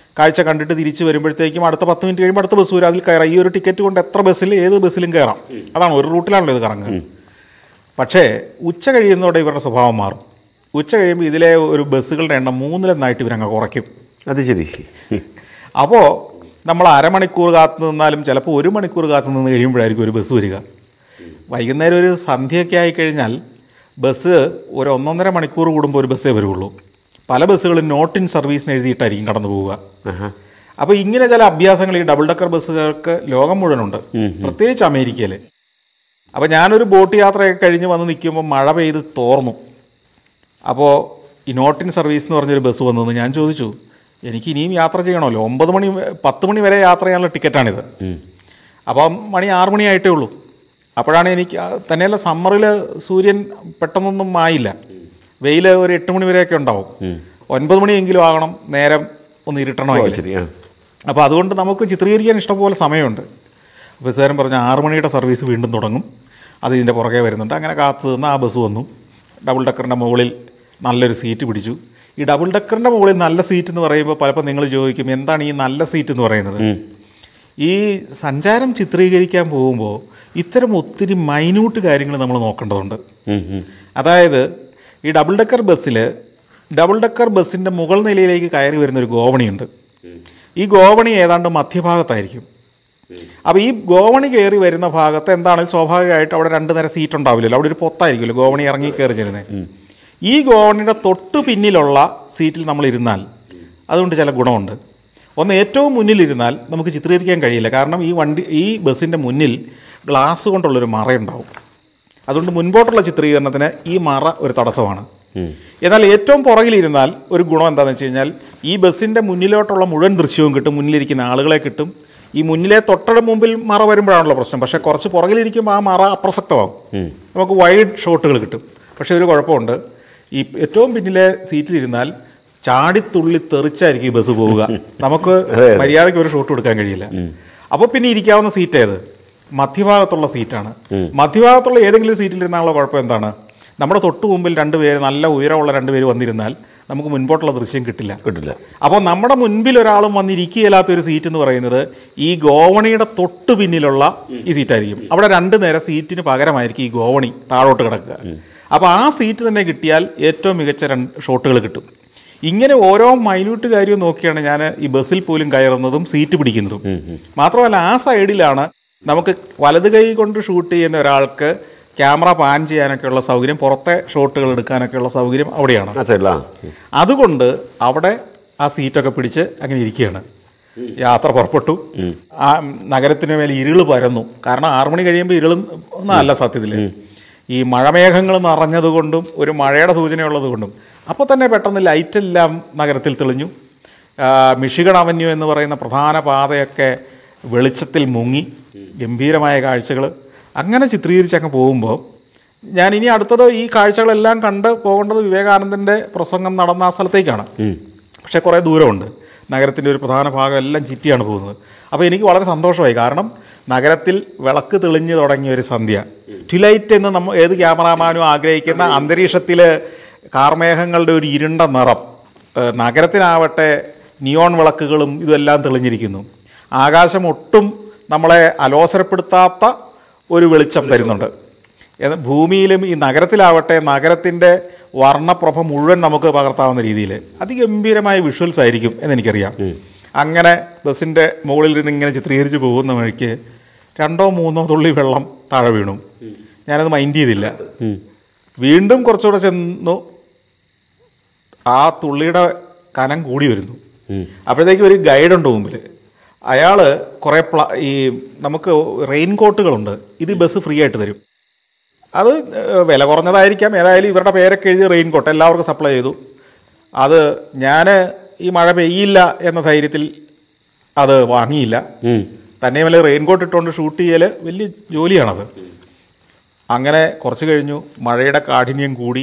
കാഴ്ച കണ്ടിട്ട് തിരിച്ച് വരുമ്പോഴത്തേക്കും അടുത്ത പത്ത് മിനിറ്റ് കഴിയുമ്പോൾ അടുത്ത ബസ് വരും അതിൽ കയറാം ഈ ഒരു ടിക്കറ്റ് കൊണ്ട് എത്ര ബസ്സിൽ ഏത് ബസ്സിലും കയറാം അതാണ് ഒരു റൂട്ടിലാണല്ലോ ഇത് കറങ്ങുക പക്ഷേ ഉച്ച കഴിയുന്നതോടെ ഇവരുടെ സ്വഭാവം മാറും ഉച്ച കഴിയുമ്പോൾ ഇതിലെ ഒരു ബസ്സുകളുടെ എണ്ണം മൂന്നിലെന്നായിട്ട് ഇവരങ്ങ് കുറയ്ക്കും അത് ശരി അപ്പോൾ നമ്മൾ അരമണിക്കൂർ കാത്തു നിന്നാലും ചിലപ്പോൾ ഒരു മണിക്കൂർ കാത്തു നിന്ന് കഴിയുമ്പോഴായിരിക്കും ഒരു ബസ് വരിക വൈകുന്നേരം ഒരു സന്ധ്യയൊക്കെ ആയിക്കഴിഞ്ഞാൽ ബസ് ഒരു ഒന്നൊന്നര മണിക്കൂർ കൂടുമ്പോൾ ഒരു ബസ്സേ വരുള്ളൂ പല ബസ്സുകളും നോട്ട് ഇൻ സർവീസിന് എഴുതിയിട്ടായിരിക്കും കടന്നു പോവുക ആഹാ. അപ്പോൾ ഇങ്ങനെ ചില അഭ്യാസങ്ങൾ ഈ ഡബിൾ ഡക്കർ ബസ്സുകൾക്ക് ലോകം മുഴുവനുണ്ട് പ്രത്യേകിച്ച് അമേരിക്കയിൽ അപ്പോൾ ഞാനൊരു ബോട്ട് യാത്രയൊക്കെ കഴിഞ്ഞ് വന്ന് നിൽക്കുമ്പോൾ മഴ പെയ്ത് തോർന്നു അപ്പോൾ ഈ നോട്ട് ഇൻ സർവീസ് എന്ന് പറഞ്ഞൊരു ബസ് വന്നത് ഞാൻ ചോദിച്ചു എനിക്ക് ഇനിയും യാത്ര ചെയ്യണമല്ലോ ഒമ്പത് മണി വ- പത്ത് മണി വരെ യാത്ര ചെയ്യാനുള്ള ടിക്കറ്റാണിത് അപ്പം മണി ആറ് മണിയായിട്ടേ ഉള്ളൂ അപ്പോഴാണ് എനിക്ക് ആ, തന്നെയല്ല സമ്മറിൽ സൂര്യൻ പെട്ടെന്നൊന്നും ആയില്ല വെയിൽ ഒരു എട്ട് മണി വരെയൊക്കെ ഉണ്ടാവും ഒൻപത് മണിയെങ്കിലും ആകണം നേരം ഒന്ന് ഓ ഇരുട്ടണമെങ്കിൽ ശരി ആ അപ്പോൾ അതുകൊണ്ട് നമുക്ക് ചിത്രീകരിക്കാൻ ഇഷ്ടംപോലെ സമയമുണ്ട് ബസ്സുകാരൻ പറഞ്ഞ ആറ് മണിയുടെ സർവീസ് വീണ്ടും തുടങ്ങും അത് ഇതിൻ്റെ പുറകെ വരുന്നുണ്ട് അങ്ങനെ കാത്തു നിന്ന് ആ ബസ് വന്നു ഡബിൾ ഡക്കറിൻ്റെ മുകളിൽ നല്ലൊരു സീറ്റ് പിടിച്ചു ഈ ഡബിൾ ഡക്കറിൻ്റെ മുകളിൽ നല്ല സീറ്റ് എന്ന് പറയുമ്പോൾ പലപ്പോൾ നിങ്ങൾ ചോദിക്കും എന്താണ് ഈ നല്ല സീറ്റ് എന്ന് പറയുന്നത് ഈ സഞ്ചാരം ചിത്രീകരിക്കാൻ പോകുമ്പോൾ ഇത്തരം ഒത്തിരി മൈന്യൂട്ട് കാര്യങ്ങൾ നമ്മൾ നോക്കേണ്ടതുണ്ട് ഉം, ഉം. അതായത് ഈ ഡബിൾ ഡക്കർ ബസ്സിൽ ഡബിൾ ഡക്കർ ബസ്സിൻ്റെ മുകൾ നിലയിലേക്ക് കയറി വരുന്ന ഒരു ഗോവണിയുണ്ട് ഈ ഗോവണി ഏതാണ്ട് മധ്യഭാഗത്തായിരിക്കും അപ്പോൾ ഈ ഗോവണി കയറി വരുന്ന ഭാഗത്ത് എന്താണ് സ്വാഭാവികമായിട്ട് അവിടെ രണ്ട് നിര സീറ്റ് ഉണ്ടാവില്ലല്ലോ അവിടെ ഒരു പൊത്തായിരിക്കുമല്ലോ ഗോവണി ഇറങ്ങി കയറി ചെല്ലുന്നത് ഈ ഗോവണിയുടെ തൊട്ട് പിന്നിലുള്ള സീറ്റിൽ നമ്മൾ ഇരുന്നാൽ അതുകൊണ്ട് ചില ഗുണമുണ്ട് ഒന്ന് ഏറ്റവും മുന്നിലിരുന്നാൽ നമുക്ക് ചിത്രീകരിക്കാൻ കഴിയില്ല കാരണം ഈ വണ്ടി ഈ ബസ്സിൻ്റെ മുന്നിൽ ഗ്ലാസ് കൊണ്ടുള്ളൊരു മറയുണ്ടാവും അതുകൊണ്ട് മുൻപോട്ടുള്ള ചിത്രീകരണത്തിന് ഈ മറ ഒരു തടസ്സമാണ് എന്നാൽ ഏറ്റവും പുറകിലിരുന്നാൽ ഒരു ഗുണം എന്താണെന്ന് വെച്ച് കഴിഞ്ഞാൽ ഈ ബസ്സിൻ്റെ മുന്നിലോട്ടുള്ള മുഴുവൻ ദൃശ്യവും കിട്ടും മുന്നിലിരിക്കുന്ന ആളുകളെ കിട്ടും ഈ മുന്നിലെ തൊട്ടട മുമ്പിൽ മറ വരുമ്പോഴാണല്ലോ പ്രശ്നം പക്ഷേ കുറച്ച് പുറകിലിരിക്കുമ്പോൾ ആ മറ അപ്രസക്തമാകും നമുക്ക് വൈഡ് ഷോട്ടുകൾ കിട്ടും പക്ഷേ ഒരു കുഴപ്പമുണ്ട് ഈ ഏറ്റവും പിന്നിലെ സീറ്റിലിരുന്നാൽ ചാടിത്തുള്ളി തെറിച്ചായിരിക്കും ഈ ബസ് പോവുക നമുക്ക് മര്യാദയ്ക്ക് ഒരു ഷോട്ട് കൊടുക്കാൻ കഴിയില്ല അപ്പോൾ പിന്നെ ഇരിക്കാവുന്ന സീറ്റ് ഏത് മധ്യഭാഗത്തുള്ള സീറ്റാണ് മധ്യഭാഗത്തുള്ള ഏതെങ്കിലും സീറ്റിൽ ഇരുന്നാലുള്ള കുഴപ്പം എന്താണ് നമ്മുടെ തൊട്ട് മുമ്പിൽ രണ്ട് പേര് നല്ല ഉയരമുള്ള രണ്ട് പേര് വന്നിരുന്നാൽ നമുക്ക് മുൻപോട്ടുള്ള ദൃശ്യം കിട്ടില്ല കിട്ടില്ല അപ്പോൾ നമ്മുടെ മുൻപിൽ ഒരാളും വന്നിരിക്കുകയില്ലാത്ത ഒരു സീറ്റ് എന്ന് പറയുന്നത് ഈ ഗോവണിയുടെ തൊട്ട് പിന്നിലുള്ള ഈ സീറ്റായിരിക്കും അവിടെ രണ്ട് നേരം സീറ്റിന് പകരമായിരിക്കും ഈ ഗോവണി താഴോട്ട് കിടക്കുക അപ്പോൾ ആ സീറ്റ് തന്നെ കിട്ടിയാൽ ഏറ്റവും മികച്ച രണ്ട് ഷോട്ടുകൾ കിട്ടും ഇങ്ങനെ ഓരോ മൈന്യൂട്ട് കാര്യവും നോക്കിയാണ് ഞാൻ ഈ ബസ്സിൽ പോലും കയറുന്നതും സീറ്റ് പിടിക്കുന്നതും മാത്രമല്ല ആ സൈഡിലാണ് നമുക്ക് വലത് കൈ കൊണ്ട് ഷൂട്ട് ചെയ്യുന്ന ഒരാൾക്ക് ക്യാമറ പാൻ ചെയ്യാനൊക്കെയുള്ള സൗകര്യം പുറത്തെ ഷോട്ടുകൾ എടുക്കാനൊക്കെയുള്ള സൗകര്യം അവിടെയാണ് ആ സൈഡിലാ അതുകൊണ്ട് അവിടെ ആ സീറ്റൊക്കെ പിടിച്ച് അങ്ങനെ ഇരിക്കുകയാണ് യാത്ര പുറപ്പെട്ടു ആ നഗരത്തിന് മേലെ ഇരുള് പരന്നു കാരണം ആറു മണി കഴിയുമ്പോൾ ഇരുളും ഒന്നല്ല സത്യത്തിൽ ഈ മഴമേഘങ്ങൾ നിറഞ്ഞതുകൊണ്ടും ഒരു മഴയുടെ സൂചനയുള്ളത് കൊണ്ടും അപ്പോൾ തന്നെ പെട്ടെന്ന് ലൈറ്റെല്ലാം നഗരത്തിൽ തെളിഞ്ഞു ആ, മിഷിഗൺ അവന്യൂ എന്ന് പറയുന്ന പ്രധാന പാതയൊക്കെ വെളിച്ചത്തിൽ മുങ്ങി ഗംഭീരമായ കാഴ്ചകൾ അങ്ങനെ ചിത്രീകരിച്ചങ്ങ് പോകുമ്പോൾ ഞാൻ ഇനി അടുത്തത് ഈ കാഴ്ചകളെല്ലാം കണ്ട് പോകേണ്ടത് വിവേകാനന്ദൻ്റെ പ്രസംഗം നടന്ന ആ സ്ഥലത്തേക്കാണ് പക്ഷേ കുറേ ദൂരമുണ്ട് നഗരത്തിൻ്റെ ഒരു പ്രധാന ഭാഗം എല്ലാം ചുറ്റിയാണ് പോകുന്നത് അപ്പോൾ എനിക്ക് വളരെ സന്തോഷമായി കാരണം നഗരത്തിൽ വിളക്ക് തെളിഞ്ഞു തുടങ്ങിയ ഒരു സന്ധ്യ ട്വിലൈറ്റ് എന്ന് നമ്മൾ ഏത് ക്യാമറാമാനും ആഗ്രഹിക്കുന്ന അന്തരീക്ഷത്തിൽ കാർമേഘങ്ങളുടെ ഒരു ഇരുണ്ട നിറം ഏഹ് നഗരത്തിനാവട്ടെ നിയോൺ വിളക്കുകളും ഇതെല്ലാം തെളിഞ്ഞിരിക്കുന്നു ആകാശം ഒട്ടും നമ്മളെ അലോസരപ്പെടുത്താത്ത ഒരു വെളിച്ചം തരുന്നുണ്ട് എന്ന് ഭൂമിയിലും ഈ നഗരത്തിലാവട്ടെ നഗരത്തിൻ്റെ വർണ്ണപ്രഭ മുഴുവൻ നമുക്ക് പകർത്താവുന്ന രീതിയിൽ അതിഗംഭീരമായ വിഷ്വൽസ് ആയിരിക്കും എന്നെനിക്കറിയാം അങ്ങനെ ബസ്സിൻ്റെ മുകളിൽ നിന്ന് ഇങ്ങനെ ചിത്രീകരിച്ച് പോകുന്ന വഴിക്ക് രണ്ടോ മൂന്നോ തുള്ളി വെള്ളം താഴെ വീണു ഞാനത് മൈൻഡ് ചെയ്തില്ല വീണ്ടും കുറച്ചുകൂടെ ചെന്നു ആ തുള്ളിയുടെ കനം കൂടി വരുന്നു അപ്പോഴത്തേക്കും ഒരു ഗൈഡുണ്ട് മുമ്പിൽ അയാൾ കുറേ പ്ല ഈ നമുക്ക് റെയിൻ കോട്ടുകളുണ്ട് ഇത് ഈ ബസ് ഫ്രീ ആയിട്ട് തരും അത് ഏഹ്, വില കുറഞ്ഞതായിരിക്കാം ഏതായാലും ഇവരുടെ പേരൊക്കെ എഴുതി റെയിൻ കോട്ട് എല്ലാവർക്കും സപ്ലൈ ചെയ്തു അത് ഞാൻ ഈ മഴ പെയ്യില്ല എന്ന ധൈര്യത്തിൽ അത് വാങ്ങിയില്ല തന്നെയുമല്ല റെയിൻ കോട്ട് ഇട്ടുകൊണ്ട് ഷൂട്ട് ചെയ്യൽ വലിയ ജോലിയാണത് അങ്ങനെ കുറച്ച് കഴിഞ്ഞു മഴയുടെ കാഠിന്യം കൂടി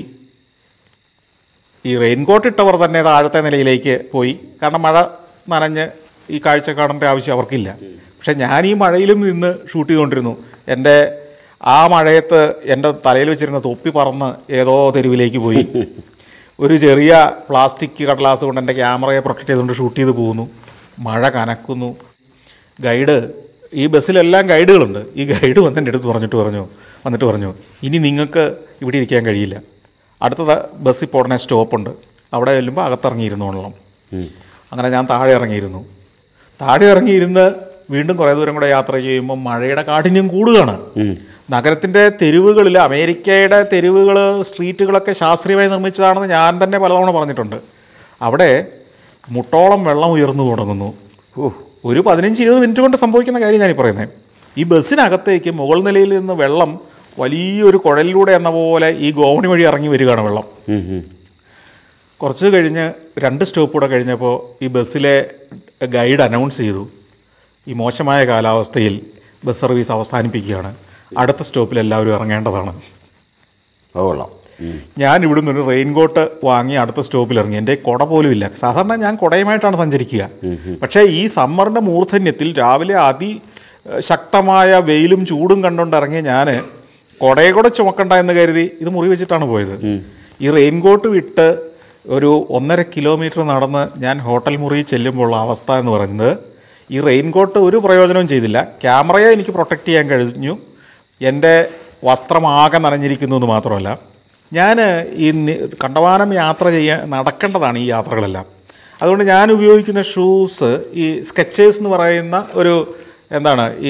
ഈ റെയിൻകോട്ട് ഇട്ടവർ തന്നെ താഴത്തെ നിലയിലേക്ക് പോയി കാരണം മഴ നനഞ്ഞ് ഈ കാഴ്ച കാണേണ്ട ആവശ്യം അവർക്കില്ല പക്ഷെ ഞാൻ ഈ മഴയിലും നിന്ന് ഷൂട്ട് ചെയ്തുകൊണ്ടിരുന്നു എൻ്റെ ആ മഴയത്ത് എൻ്റെ തലയിൽ വെച്ചിരുന്ന തൊപ്പി പറന്ന് ഏതോ തെരുവിലേക്ക് പോയി ഒരു ചെറിയ പ്ലാസ്റ്റിക് കടലാസ് കൊണ്ട് എൻ്റെ ക്യാമറയെ പ്രൊട്ടക്ട് ചെയ്തുകൊണ്ട് ഷൂട്ട് ചെയ്ത് പോകുന്നു മഴ കനക്കുന്നു ഗൈഡ് ഈ ബസ്സിലെല്ലാം ഗൈഡുകളുണ്ട് ഈ ഗൈഡ് വന്ന് എൻ്റെ അടുത്ത് പറഞ്ഞിട്ട് പറഞ്ഞു വന്നിട്ട് പറഞ്ഞു ഇനി നിങ്ങൾക്ക് ഇവിടെ ഇരിക്കാൻ കഴിയില്ല അടുത്ത ത- ബസ് ഇപ്പോൾ ഉടനെ സ്റ്റോപ്പുണ്ട് അവിടെ ചെല്ലുമ്പോൾ അകത്തിറങ്ങിയിരുന്നോളണം അങ്ങനെ ഞാൻ താഴെ ഇറങ്ങിയിരുന്നു താഴെ ഇറങ്ങിയിരുന്ന് വീണ്ടും കുറേ ദൂരം കൂടെ യാത്ര ചെയ്യുമ്പോൾ മഴയുടെ കാഠിന്യം കൂടുകയാണ് നഗരത്തിൻ്റെ തെരുവുകളിൽ അമേരിക്കയുടെ തെരുവുകൾ സ്ട്രീറ്റുകളൊക്കെ ശാസ്ത്രീയമായി നിർമ്മിച്ചതാണെന്ന് ഞാൻ തന്നെ പലതവണ പറഞ്ഞിട്ടുണ്ട് അവിടെ മുട്ടോളം വെള്ളം ഉയർന്നു തുടങ്ങുന്നു ഓ ഒരു പതിനഞ്ച് ഇരുപത് മിനിറ്റ് കൊണ്ട് സംഭവിക്കുന്ന കാര്യം ഞാനീ പറയുന്നത് ഈ ബസ്സിനകത്തേക്ക് മുകൾ നിലയിൽ നിന്ന് വെള്ളം വലിയൊരു കുഴലിലൂടെ എന്ന പോലെ ഈ ഗോവണി വഴി ഇറങ്ങി വരികയാണ് വെള്ളം ഉം, ഉം. കുറച്ച് കഴിഞ്ഞ് രണ്ട് സ്റ്റോപ്പ് കൂടെ കഴിഞ്ഞപ്പോൾ ഈ ബസ്സിലെ ഗൈഡ് അനൗൺസ് ചെയ്തു ഈ മോശമായ കാലാവസ്ഥയിൽ ബസ് സർവീസ് അവസാനിപ്പിക്കുകയാണ് അടുത്ത സ്റ്റോപ്പിൽ എല്ലാവരും ഇറങ്ങേണ്ടതാണ് അത് കൊള്ളാം ഉം. ഞാൻ ഇവിടുന്ന് ഒരു റെയിൻകോട്ട് വാങ്ങി അടുത്ത സ്റ്റോപ്പിൽ ഇറങ്ങി എൻ്റെ കുട പോലും ഇല്ല സാധാരണ ഞാൻ കുടയുമായിട്ടാണ് സഞ്ചരിക്കുക പക്ഷേ ഈ സമ്മറിൻ്റെ മൂർധന്യത്തിൽ രാവിലെ അതി ഏഹ്, ശക്തമായ വെയിലും ചൂടും കണ്ടുകൊണ്ട് ഇറങ്ങിയ ഞാൻ കുടയെ കൂടെ ചുമക്കണ്ട എന്ന് കരുതി ഇത് മുറി വെച്ചിട്ടാണ് പോയത് ഈ റെയിൻകോട്ട് വിട്ട് ഒരു ഒന്നര കിലോമീറ്റർ നടന്ന് ഞാൻ ഹോട്ടൽ മുറിയിൽ ചെല്ലുമ്പോഴുള്ള അവസ്ഥ എന്ന് പറയുന്നത് ഈ റെയിൻകോട്ട് ഒരു പ്രയോജനവും ചെയ്തില്ല ക്യാമറയെ എനിക്ക് പ്രൊട്ടക്റ്റ് ചെയ്യാൻ കഴിഞ്ഞു എൻ്റെ വസ്ത്രം ആകെ നനഞ്ഞിരിക്കുന്നു എന്ന് മാത്രമല്ല ഞാൻ ഈ നി- കണ്ടമാനം യാത്ര ചെയ്യാൻ നടക്കേണ്ടതാണ് ഈ യാത്രകളെല്ലാം അതുകൊണ്ട് ഞാൻ ഉപയോഗിക്കുന്ന ഷൂസ് ഈ സ്കെച്ചേഴ്സ് എന്ന് പറയുന്ന ഒരു എന്താണ് ഈ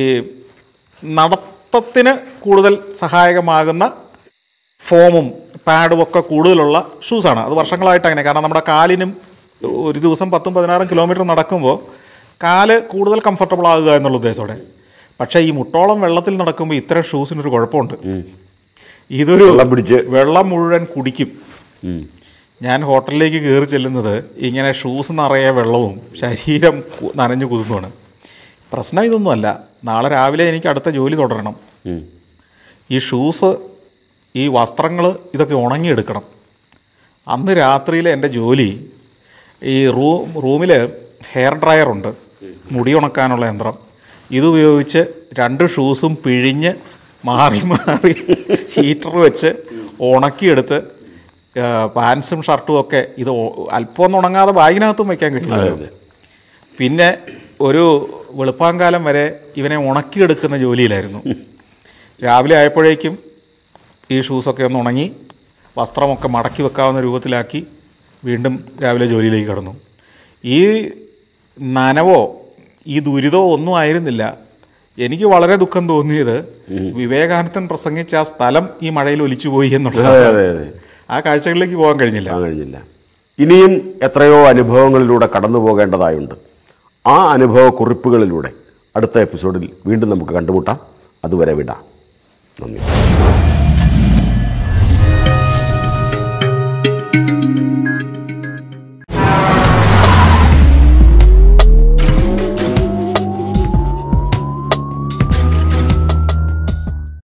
നടത്തത്തിന് കൂടുതൽ സഹായകമാകുന്ന ഫോമും പാഡും ഒക്കെ കൂടുതലുള്ള ഷൂസാണ് അത് വർഷങ്ങളായിട്ട് അങ്ങനെ കാരണം നമ്മുടെ കാലിനും ഒരു ദിവസം പത്തും പതിനാറും കിലോമീറ്റർ നടക്കുമ്പോൾ കാല് കൂടുതൽ കംഫർട്ടബിൾ ആകുക എന്നുള്ള ഉദ്ദേശത്തോടെ പക്ഷേ ഈ മുട്ടോളം വെള്ളത്തിൽ നടക്കുമ്പോൾ ഇത്തരം ഷൂസിനൊരു കുഴപ്പമുണ്ട് ഇതൊരു വെള്ളം പിടിച്ച് വെള്ളം മുഴുവൻ കുടിക്കും ഉം. ഞാൻ ഹോട്ടലിലേക്ക് കയറി ചെല്ലുന്നത് ഇങ്ങനെ ഷൂസ് നിറയെ വെള്ളവും ശരീരം കു- നനഞ്ഞു കുതിർന്നുമാണ് പ്രശ്നം ഇതൊന്നുമല്ല നാളെ രാവിലെ എനിക്ക് അടുത്ത ജോലി തുടരണം ഉം. ഈ ഷൂസ് ഈ വസ്ത്രങ്ങൾ ഇതൊക്കെ ഉണങ്ങിയെടുക്കണം അന്ന് രാത്രിയിൽ എൻ്റെ ജോലി ഈ റൂം റൂമിൽ ഹെയർ ഡ്രയർ ഉണ്ട് മുടി ഉണക്കാനുള്ള യന്ത്രം ഇതുപയോഗിച്ച് രണ്ട് ഷൂസും പിഴിഞ്ഞ് മാറി മാറി ഹീറ്റർ വെച്ച് ഉണക്കിയെടുത്ത് ആ, പാൻസും ഷർട്ടും ഒക്കെ ഇത് ഒ- അല്പമൊന്നും ഉണങ്ങാതെ ബാഗിനകത്തും വയ്ക്കാൻ കഴിയില്ല പിന്നെ ഒരു വെളുപ്പാങ്കാലം വരെ ഇവനെ ഉണക്കിയെടുക്കുന്ന ജോലിയിലായിരുന്നു രാവിലെ ആയപ്പോഴേക്കും ഈ ഷൂസൊക്കെ ഒന്ന് ഉണങ്ങി വസ്ത്രമൊക്കെ മടക്കി വെക്കാവുന്ന രൂപത്തിലാക്കി വീണ്ടും രാവിലെ ജോലിയിലേക്ക് കടന്നു ഈ നനവോ ഈ ദുരിതമോ ഒന്നും ആയിരുന്നില്ല എനിക്ക് വളരെ ദുഃഖം തോന്നിയത് വിവേകാനന്ദൻ പ്രസംഗിച്ച ആ സ്ഥലം ഈ മഴയിൽ ഒലിച്ചുപോയി അതെ എന്നുള്ളത് അതെ അതെ ആ കാഴ്ചകളിലേക്ക് പോകാൻ കഴിഞ്ഞില്ല ആ കഴിഞ്ഞില്ല ഇനിയും എത്രയോ അനുഭവങ്ങളിലൂടെ കടന്നു പോകേണ്ടതായുണ്ട് ആ അനുഭവ കുറിപ്പുകളിലൂടെ അടുത്ത എപ്പിസോഡിൽ വീണ്ടും നമുക്ക് കണ്ടുമുട്ടാം അതുവരെ വിടാം നന്ദി